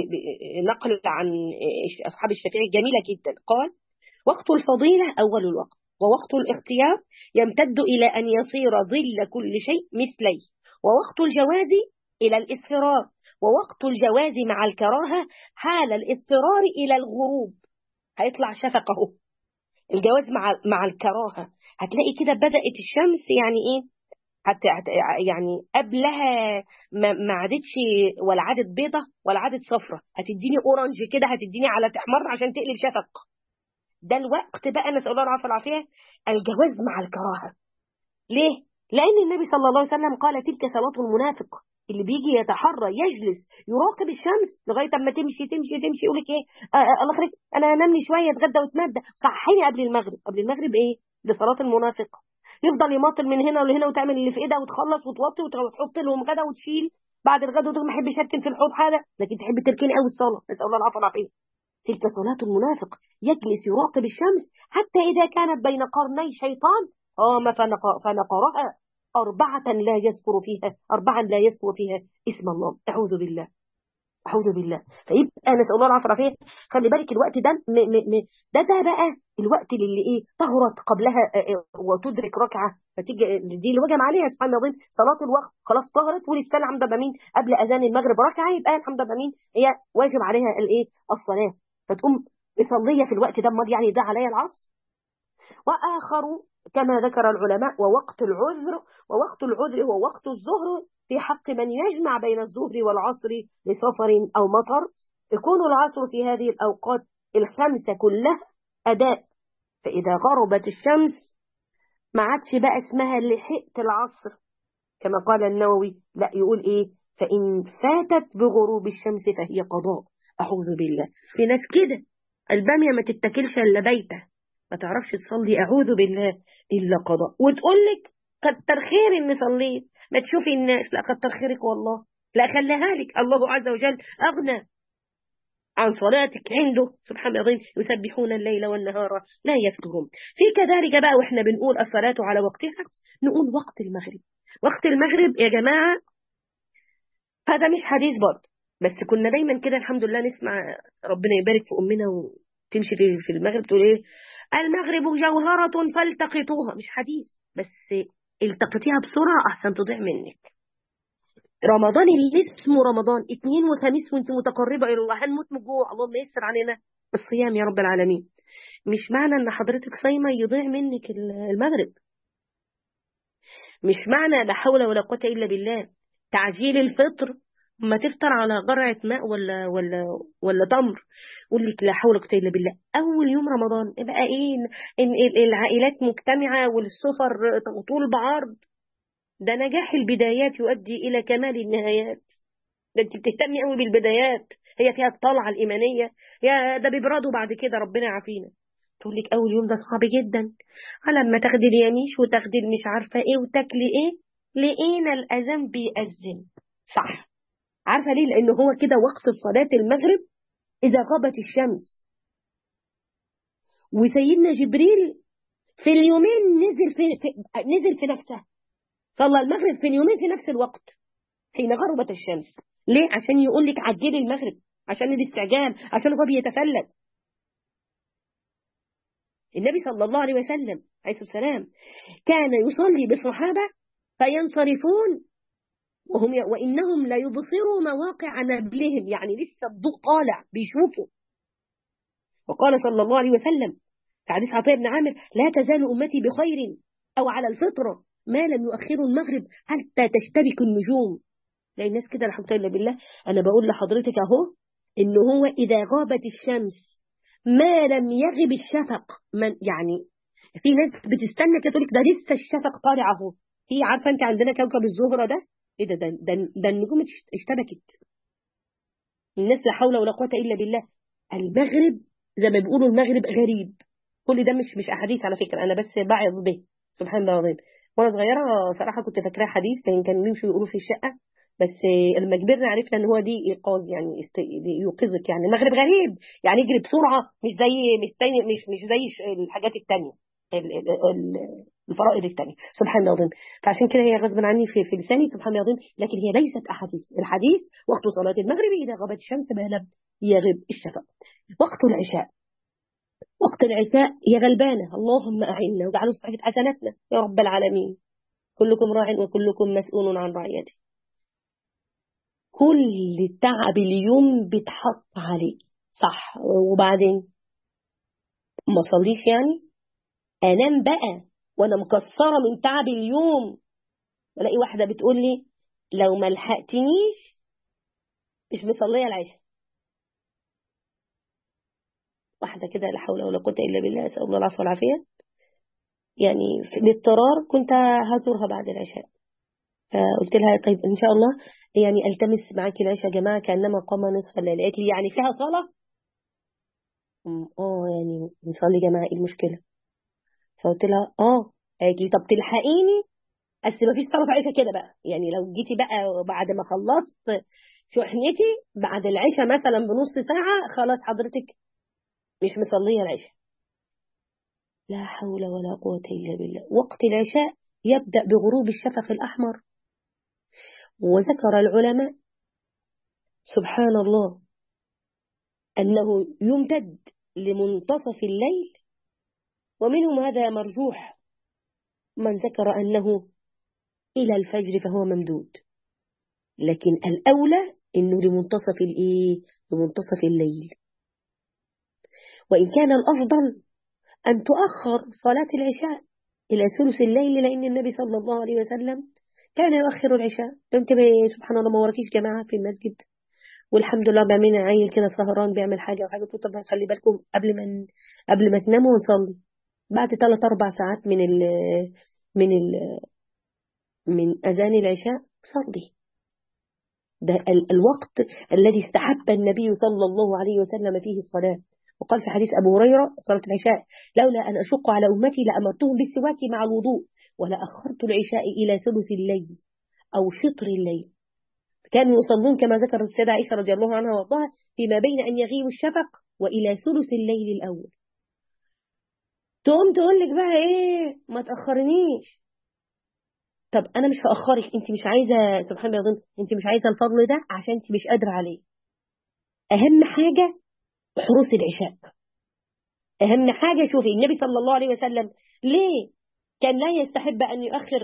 S1: بنقل عن أصحاب الشافعي جميلة جدا قال وقت الفضيلة أول الوقت ووقت الاختيار يمتد إلى أن يصير ظل كل شيء مثليه ووقت الجواز إلى الإصفرار ووقت الجواز مع الكراهة حال الإصفرار إلى الغروب هيطلع شفقه الجواز مع مع الكراهة هتلاقي كده بدأت الشمس يعني إيه حتى يعني قبلها ما, ما عادتش ولا عادت بيضة ولا عادت صفرة هتديني اورنج كده هتديني على تحمر عشان تقلب شفق ده الوقت بقى نسأل الله العافية والعافية الجواز مع الكراهة ليه؟ لأن النبي صلى الله عليه وسلم قال تلك صلاة المنافق اللي بيجي يتحرى يجلس يراقب الشمس لغايه اما تمشي تمشي تمشي يقول لك ايه آه الله يخليك انا انام لي شويه اتغدى واتمدى صحيني قبل المغرب قبل المغرب ايه دي صلاه المنافق يفضل يماطل من هنا ولهنا وتعمل اللي في ايدها وتخلص وتوطي وتحط لهم غدا وتشيل بعد الغدا وتقول ما احبش اركن في الحوض حاجه لكن تحب تركني قوي الصلاه نسال الله العافيه والعافيه تلك صلاة المنافق يجلس يراقب الشمس حتى إذا كانت بين قرني شيطان قام فنقرها أربعة لا يذكر فيها أربعا لا يذكر فيها اسم الله أعوذ بالله أعوذ بالله فيبقى نسأل الله العافية والعافية خلي بالك الوقت ده م م م ده ده بقى الوقت اللي إيه طهرت قبلها وتدرك ركعة فتيجي دي اللي وجب عليها سبحان الله صلاة الوقت خلاص طهرت ولسه الحمد بمين قبل أذان المغرب ركعة يبقى الحمد بمين هي واجب عليها الإيه الصلاة فتقوم مصلية في الوقت ده امال يعني ده عليها العصر وآخر كما ذكر العلماء ووقت العذر ووقت العذر هو وقت الظهر في حق من يجمع بين الظهر والعصر لسفر أو مطر يكون العصر في هذه الأوقات الخمسة كلها أداء فإذا غربت الشمس ما عادش بقى اسمها لحقت العصر كما قال النووي لا يقول إيه فإن فاتت بغروب الشمس فهي قضاء أعوذ بالله في ناس كده البامية ما تتكلش إلا بيته ما تعرفش تصلي أعوذ بالله إلا قضاء وتقول لك كتر خير إني صليت ما تشوفي الناس لا كتر خيرك والله لا خليها لك الله عز وجل أغنى عن صلاتك عنده سبحان الله يسبحون الليل والنهار لا يفترون في كذلك بقى واحنا بنقول الصلاة على وقتها نقول وقت المغرب وقت المغرب يا جماعة هذا مش حديث برضه بس كنا دايما كده الحمد لله نسمع ربنا يبارك في أمنا وتمشي في في المغرب تقول ايه المغرب جوهرة فالتقطوها مش حديث بس التقطيها بسرعة أحسن تضيع منك رمضان اللي اسمه رمضان اثنين وخميس وانت متقربة إلى الله هنموت من جوع اللهم يسر علينا الصيام يا رب العالمين مش معنى ان حضرتك صايمة يضيع منك المغرب مش معنى لا حول ولا قوة إلا بالله تعجيل الفطر ما تفطر على جرعة ماء ولا ولا ولا تمر قول لك لا حول ولا قوة إلا بالله أول يوم رمضان يبقى إيه إن العائلات مجتمعة والسفر طول بعرض ده نجاح البدايات يؤدي إلى كمال النهايات ده أنت بتهتمي قوي بالبدايات هي فيها الطلعة الإيمانية يا ده بيبردوا بعد كده ربنا يعافينا تقول لك أول يوم ده صعب جدا لما تاخدي اليميش وتاخدي مش عارفة إيه وتاكلي إيه لقينا الأذان بيأذن صح عارفة ليه لأنه هو كده وقت صلاة المغرب إذا غابت الشمس وسيدنا جبريل في اليومين نزل في, في نزل في نفسه صلى المغرب في اليومين في نفس الوقت حين غربت الشمس ليه عشان يقول لك عجلي المغرب عشان الاستعجال عشان هو بيتفلت النبي صلى الله عليه وسلم عليه السلام كان يصلي بالصحابة فينصرفون وهم وإنهم لا يبصروا مواقع نبلهم يعني لسه الضوء طالع بيشوفوا وقال صلى الله عليه وسلم في حديث عطية بن عامر لا تزال أمتي بخير أو على الفطرة ما لم يؤخروا المغرب حتى تشتبك النجوم لا الناس كده الحمد لله بالله أنا بقول لحضرتك أهو إن هو إذا غابت الشمس ما لم يغب الشفق من يعني في ناس بتستنى كده تقول لك ده لسه الشفق طالع اهو هي عارفه انت عندنا كوكب الزهره ده ايه ده ده ده, ده النجوم اشتبكت الناس لا حول ولا قوه الا بالله المغرب زي ما بيقولوا المغرب غريب كل ده مش مش احاديث على فكره انا بس بعظ به سبحان الله العظيم وانا صغيره صراحه كنت فاكراه حديث لان كانوا يمشوا يقولوا في الشقه بس لما كبرنا عرفنا ان هو دي ايقاظ يعني يوقظك يعني المغرب غريب يعني يجري بسرعه مش زي مش تاني مش مش زي الحاجات التانيه الفرائض التانية سبحان الله العظيم فعشان كده هي غصبا عني في, في لساني سبحان الله العظيم لكن هي ليست أحاديث الحديث وقت صلاة المغرب إذا غابت الشمس ما لم يغب الشفق وقت العشاء وقت العشاء يا غلبانة اللهم أعنا وجعلوا في حسناتنا يا رب العالمين كلكم راع وكلكم مسؤول عن رعيته كل تعب اليوم بيتحط عليك صح وبعدين ما صليش يعني انام بقى وانا مكسره من تعب اليوم الاقي واحده بتقول لي لو ما لحقتنيش مش مصليه العشاء واحده كده لا حول ولا قوه الا بالله اسال الله العفو والعافيه يعني في الاضطرار كنت هزورها بعد العشاء فقلت لها طيب ان شاء الله يعني التمس معاكي العشاء يا جماعه كانما قام نصف الليل قالت لي يعني فيها صلاه اه يعني نصلي يا جماعه ايه المشكله فقلت لها اه قالت لي طب تلحقيني بس ما فيش صلاه عشاء كده بقى يعني لو جيتي بقى بعد ما خلصت شحنتي بعد العشاء مثلا بنص ساعه خلاص حضرتك مش مصليه العشاء لا حول ولا قوه الا بالله وقت العشاء يبدا بغروب الشفق الاحمر وذكر العلماء سبحان الله انه يمتد لمنتصف الليل ومنهم هذا مرجوح من ذكر أنه إلى الفجر فهو ممدود لكن الأولى أنه لمنتصف الإيه؟ لمنتصف الليل وإن كان الأفضل أن تؤخر صلاة العشاء إلى ثلث الليل لأن النبي صلى الله عليه وسلم كان يؤخر العشاء انت سبحان الله ما وراكيش جماعة في المسجد والحمد لله بعمل عيل كده سهران بيعمل حاجة وحاجة طب خلي بالكم قبل ما قبل ما تناموا ونصلي بعد ثلاث أربع ساعات من ال من ال من أذان العشاء صلي ده الوقت الذي استحب النبي صلى الله عليه وسلم فيه الصلاة وقال في حديث أبو هريرة صلاة العشاء لولا أن أشق على أمتي لأمرتهم بالسواك مع الوضوء ولا أخرت العشاء إلى ثلث الليل أو شطر الليل كانوا يصلون كما ذكر السيدة عائشة رضي الله عنها وارضاها فيما بين أن يغيب الشفق وإلى ثلث الليل الأول تقوم تقول لك بقى ايه ما تاخرنيش طب انا مش هاخرك انت مش عايزه سبحان الله انت مش عايزه الفضل ده عشان انت مش قادره عليه اهم حاجه حروس العشاء اهم حاجه شوفي النبي صلى الله عليه وسلم ليه كان لا يستحب ان يؤخر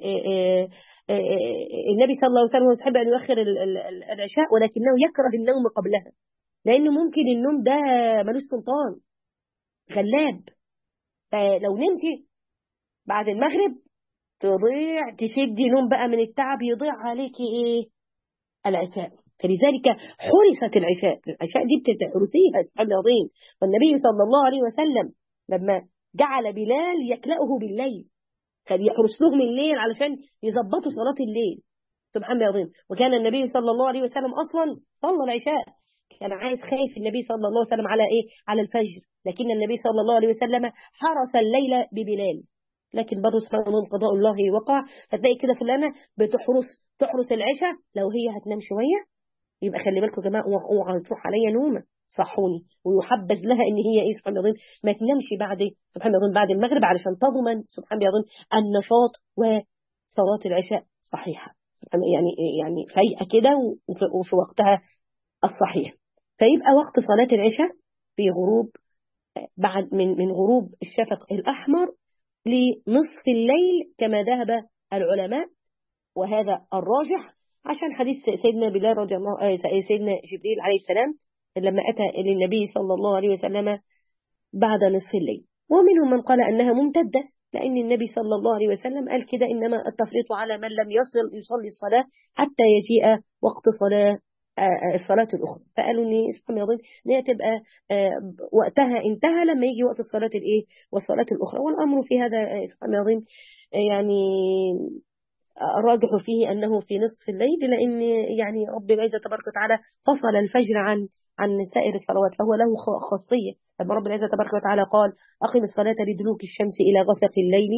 S1: النبي صلى الله عليه وسلم يستحب ان يؤخر العشاء ولكنه يكره النوم قبلها لانه ممكن النوم ده ملوش سلطان غلاب فلو نمتي بعد المغرب تضيع تشدي نوم بقى من التعب يضيع عليكي ايه العشاء فلذلك حرست العشاء العشاء دي بتحرسيها سبحان الله العظيم والنبي صلى الله عليه وسلم لما جعل بلال يكلأه بالليل كان يحرس لهم الليل علشان يظبطوا صلاة الليل سبحان الله العظيم وكان النبي صلى الله عليه وسلم أصلا صلى العشاء كان عايز خايف النبي صلى الله عليه وسلم على ايه على الفجر لكن النبي صلى الله عليه وسلم حرس الليل ببلال لكن برضه سبحان الله قضاء الله وقع فتلاقي كده فلانه بتحرس تحرس العشاء لو هي هتنام شويه يبقى خلي بالكم يا جماعه اوعى تروح عليا نومه صحوني ويحبذ لها ان هي ايه سبحان الله ما تنامش بعد سبحان الله بعد المغرب علشان تضمن سبحان الله النشاط وصلاه العشاء صحيحه يعني يعني فايقه كده وفي وقتها الصحيح فيبقى وقت صلاة العشاء في غروب بعد من من غروب الشفق الأحمر لنصف الليل كما ذهب العلماء وهذا الراجح عشان حديث سيدنا بلال رضي الله سيدنا جبريل عليه السلام لما أتى للنبي صلى الله عليه وسلم بعد نصف الليل ومنهم من قال أنها ممتدة لأن النبي صلى الله عليه وسلم قال كده إنما التفريط على من لم يصل يصلي الصلاة حتى يجيء وقت صلاة الصلاة الأخرى فقالوا إن سبحان الله إن هي تبقى وقتها انتهى لما يجي وقت الصلاة الإيه والصلاة الأخرى والأمر في هذا سبحان الله يعني الراجح فيه أنه في نصف الليل لأن يعني رب العزة تبارك وتعالى فصل الفجر عن عن سائر الصلوات فهو له خاصية لما رب العزة تبارك وتعالى قال أقم الصلاة لدلوك الشمس إلى غسق الليل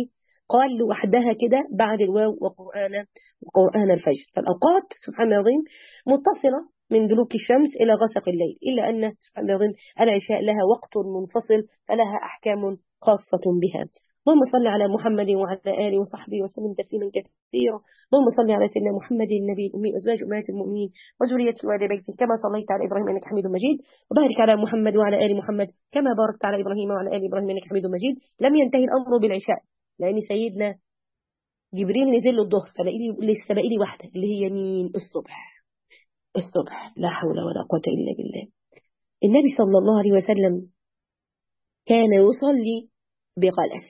S1: قال لوحدها كده بعد الواو وقرآن وقرآن الفجر فالأوقات سبحان الله العظيم متصلة من دلوك الشمس إلى غسق الليل إلا أن سبحان الله العظيم العشاء لها وقت منفصل فلها أحكام خاصة بها اللهم صل على محمد وعلى آله وصحبه وسلم تسليما كثيرا اللهم صل على سيدنا محمد النبي الأمي وأزواج أمهات المؤمنين وذريته وآل بيته كما صليت على إبراهيم إنك حميد مجيد وبارك على محمد وعلى آل محمد كما باركت على إبراهيم وعلى آل إبراهيم إنك حميد مجيد لم ينتهي الأمر بالعشاء لأن سيدنا جبريل نزل له الظهر فلاقي لي لسه باقي لي واحدة اللي هي مين الصبح الصبح لا حول ولا قوة إلا بالله النبي صلى الله عليه وسلم كان يصلي بغلس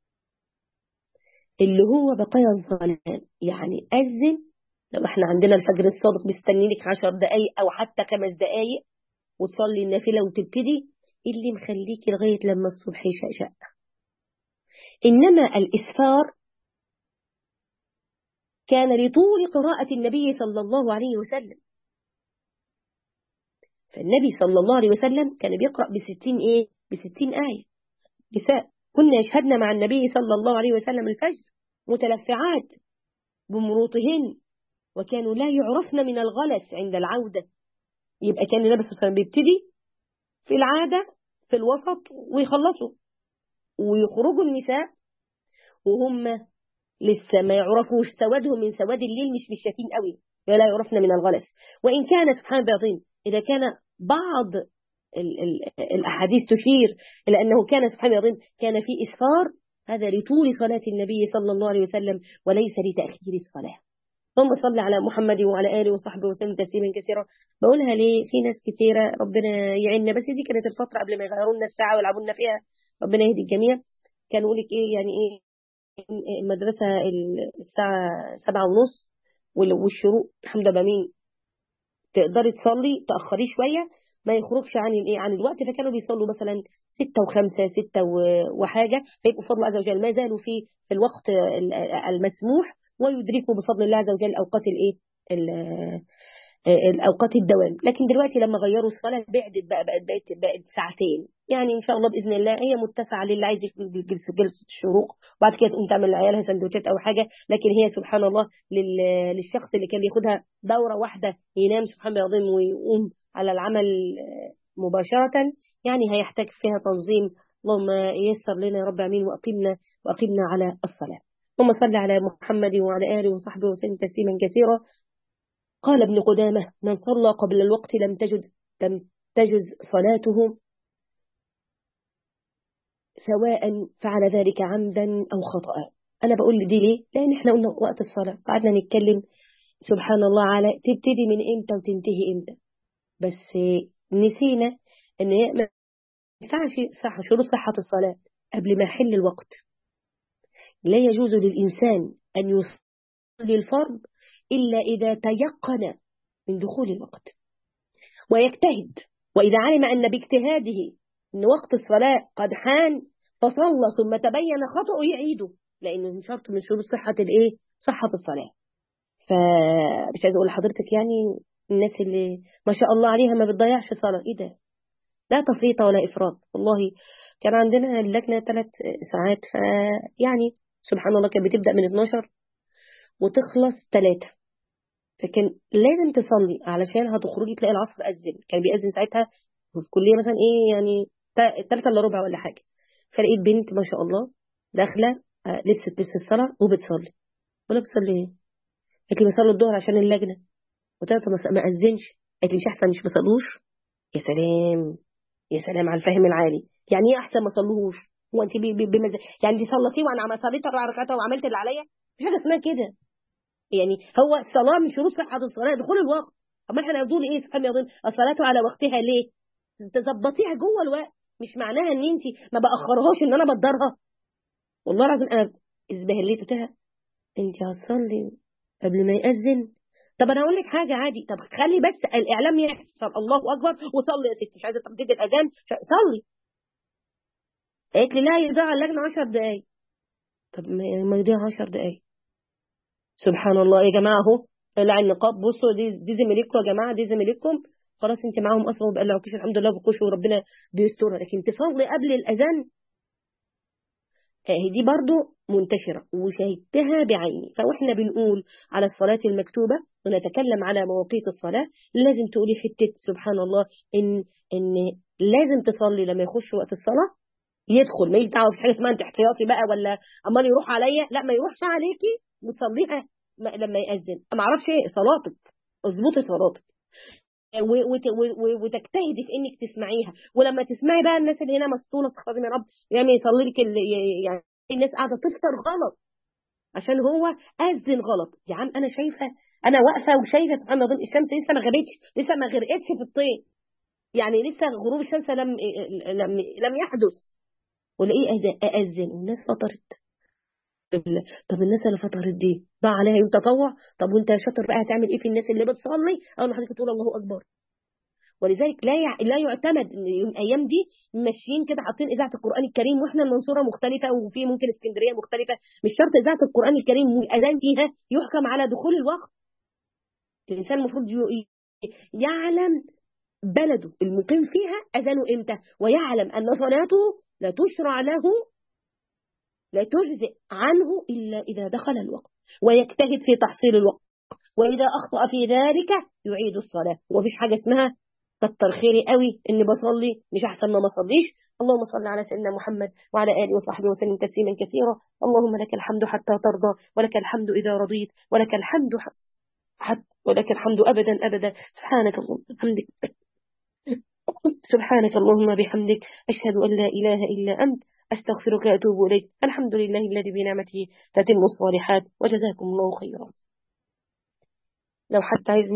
S1: اللي هو بقايا الظلام يعني أذن لو احنا عندنا الفجر الصادق مستني لك 10 دقايق أو حتى خمس دقايق وتصلي النافلة وتبتدي اللي مخليكي لغاية لما الصبح يشقشق إنما الإسفار كان لطول قراءة النبي صلى الله عليه وسلم فالنبي صلى الله عليه وسلم كان بيقرأ بستين إيه؟ بستين آية نساء كنا يشهدنا مع النبي صلى الله عليه وسلم الفجر متلفعات بمروطهن وكانوا لا يعرفن من الغلس عند العودة يبقى كان النبي صلى الله عليه وسلم بيبتدي في العادة في الوسط ويخلصوا ويخرجوا النساء وهم لسه ما يعرفوش سوادهم من سواد الليل مش مش شايفين قوي ولا يعرفن من الغلس وإن كان سبحان الله إذا كان بعض ال ال الأحاديث تشير إلى أنه كان سبحان الله كان في إسفار هذا لطول صلاة النبي صلى الله عليه وسلم وليس لتأخير الصلاة اللهم صل على محمد وعلى آله وصحبه وسلم تسليما كثيرا بقولها ليه في ناس كثيرة ربنا يعيننا بس دي كانت الفترة قبل ما يغيروا لنا الساعة ويلعبوا لنا فيها ربنا يهدي الجميع كانوا يقول لك ايه يعني ايه المدرسة الساعة سبعة ونص والشروق الحمد لله مين تقدري تصلي تأخري شوية ما يخرجش عن الايه عن الوقت فكانوا بيصلوا مثلا ستة وخمسة ستة وحاجة فيبقوا بفضل الله عز وجل ما زالوا في في الوقت المسموح ويدركوا بفضل الله عز وجل اوقات الايه الاوقات الدوام لكن دلوقتي لما غيروا الصلاه بعدت بقى بقت بقت, بقت ساعتين يعني ان شاء الله باذن الله هي متسعه للي عايز جلسه جلسه الشروق وبعد كده تقوم تعمل لعيالها سندوتشات او حاجه لكن هي سبحان الله للشخص اللي كان بياخدها دوره واحده ينام سبحان الله العظيم ويقوم على العمل مباشره يعني هيحتاج فيها تنظيم اللهم يسر لنا يا رب امين واقمنا واقمنا على الصلاه اللهم صل على محمد وعلى اله وصحبه وسلم تسليما كثيرا قال ابن قدامة من صلى قبل الوقت لم تجد لم تجز صلاته سواء فعل ذلك عمدا أو خطأ أنا بقول دي ليه؟ لأن احنا قلنا وقت الصلاة قعدنا نتكلم سبحان الله على تبتدي من إمتى وتنتهي إمتى بس نسينا إن هي ما ينفعش صح شروط صحة الصلاة قبل ما يحل الوقت لا يجوز للإنسان أن يصلي الفرض إلا إذا تيقن من دخول الوقت ويجتهد وإذا علم أن باجتهاده أن وقت الصلاة قد حان فصلى ثم تبين خطأه يعيده لأنه شرط من شروط صحة الإيه؟ صحة الصلاة فمش عايز أقول لحضرتك يعني الناس اللي ما شاء الله عليها ما بتضيعش صلاة إيه ده؟ لا تفريط ولا إفراط والله كان عندنا اللجنة ثلاث ساعات فيعني سبحان الله كانت بتبدأ من 12 وتخلص 3 فكان لازم تصلي علشان هتخرجي تلاقي العصر أذن كان بيأذن ساعتها في كلية مثلا إيه يعني تلاتة إلا ربع ولا حاجة فلقيت بنت ما شاء الله داخلة لبست لبس الصلاة وبتصلي ولا بتصلي إيه؟ قالت لي بصلي الظهر عشان اللجنة قلت لها ما أذنش قالت لي مش أحسن مش بصلوش يا سلام يا سلام على الفهم العالي يعني ايه احسن ما صلوهوش هو انت بمز... يعني دي صلتيه وانا عم صليت اربع ركعات وعملت اللي عليا مش حاجه اسمها كده يعني هو الصلاه من شروط صحه الصلاه دخول الوقت اما احنا نقول ايه سبحان الله الصلاه على وقتها ليه تظبطيها جوه الوقت مش معناها ان انت ما باخرهاش ان انا بدرها والله العظيم انا ازبهليت قلت لها انت هتصلي قبل ما يأذن طب انا اقول لك حاجه عادي طب خلي بس الاعلام يحصل الله اكبر وصلي يا ستي مش عايزه ترديد الاذان صلي قالت لي لا يضيع اللجنه 10 دقايق طب ما يضيع 10 دقايق سبحان الله يا جماعه اهو قلع النقاب بصوا دي دي زميلتكم يا جماعه دي زميلتكم خلاص انت معاهم اصلا وما بقلعوكيش الحمد لله بكوش وربنا بيسترها لكن تصلي قبل الاذان دي برضو منتشرة وشهدتها بعيني فاحنا بنقول على الصلاة المكتوبة ونتكلم على مواقيت الصلاة لازم تقولي حتة سبحان الله إن إن لازم تصلي لما يخش وقت الصلاة يدخل ماليش دعوة في حاجة اسمها انت احتياطي بقى ولا عمال يروح عليا لا ما يروحش عليكي وتصليها لما يأذن ما اعرفش ايه صلاتك اظبطي صلاتك وتجتهدي في انك تسمعيها ولما تسمعي بقى الناس اللي هنا مسطوله استغفر يا رب يعني يصلي لك يعني الناس قاعده تفطر غلط عشان هو اذن غلط يا عم انا شايفه انا واقفه وشايفه سبحان الله الشمس لسه ما غابتش لسه ما غرقتش في الطين يعني لسه غروب الشمس لم لم لم يحدث ولاقيه اذن والناس فطرت طب الناس اللي فطرت دي ضاع عليها يوم تطوع طب وانت شاطر بقى هتعمل ايه في الناس اللي بتصلي اول ما حضرتك تقول الله اكبر ولذلك لا يع... لا يعتمد الايام دي ماشيين كده حاطين اذاعه القران الكريم واحنا المنصوره مختلفه وفي ممكن اسكندريه مختلفه مش شرط اذاعه القران الكريم والاذان فيها يحكم على دخول الوقت الانسان المفروض يعلم بلده المقيم فيها اذانه امتى ويعلم ان صلاته لا تشرع له لا تجزئ عنه إلا إذا دخل الوقت ويجتهد في تحصيل الوقت وإذا أخطأ في ذلك يعيد الصلاة ومفيش حاجة اسمها كتر خيري قوي إني بصلي مش أحسن ما بصليش اللهم صل على سيدنا محمد وعلى آله وصحبه وسلم تسليما كثيرا اللهم لك الحمد حتى ترضى ولك الحمد إذا رضيت ولك الحمد حتى ولك الحمد أبدا أبدا سبحانك اللهم بحمدك سبحانك اللهم بحمدك أشهد أن لا إله إلا أنت أستغفرك وأتوب إليك الحمد لله الذي بنعمته تتم الصالحات وجزاكم الله خيرا لو حتى عايز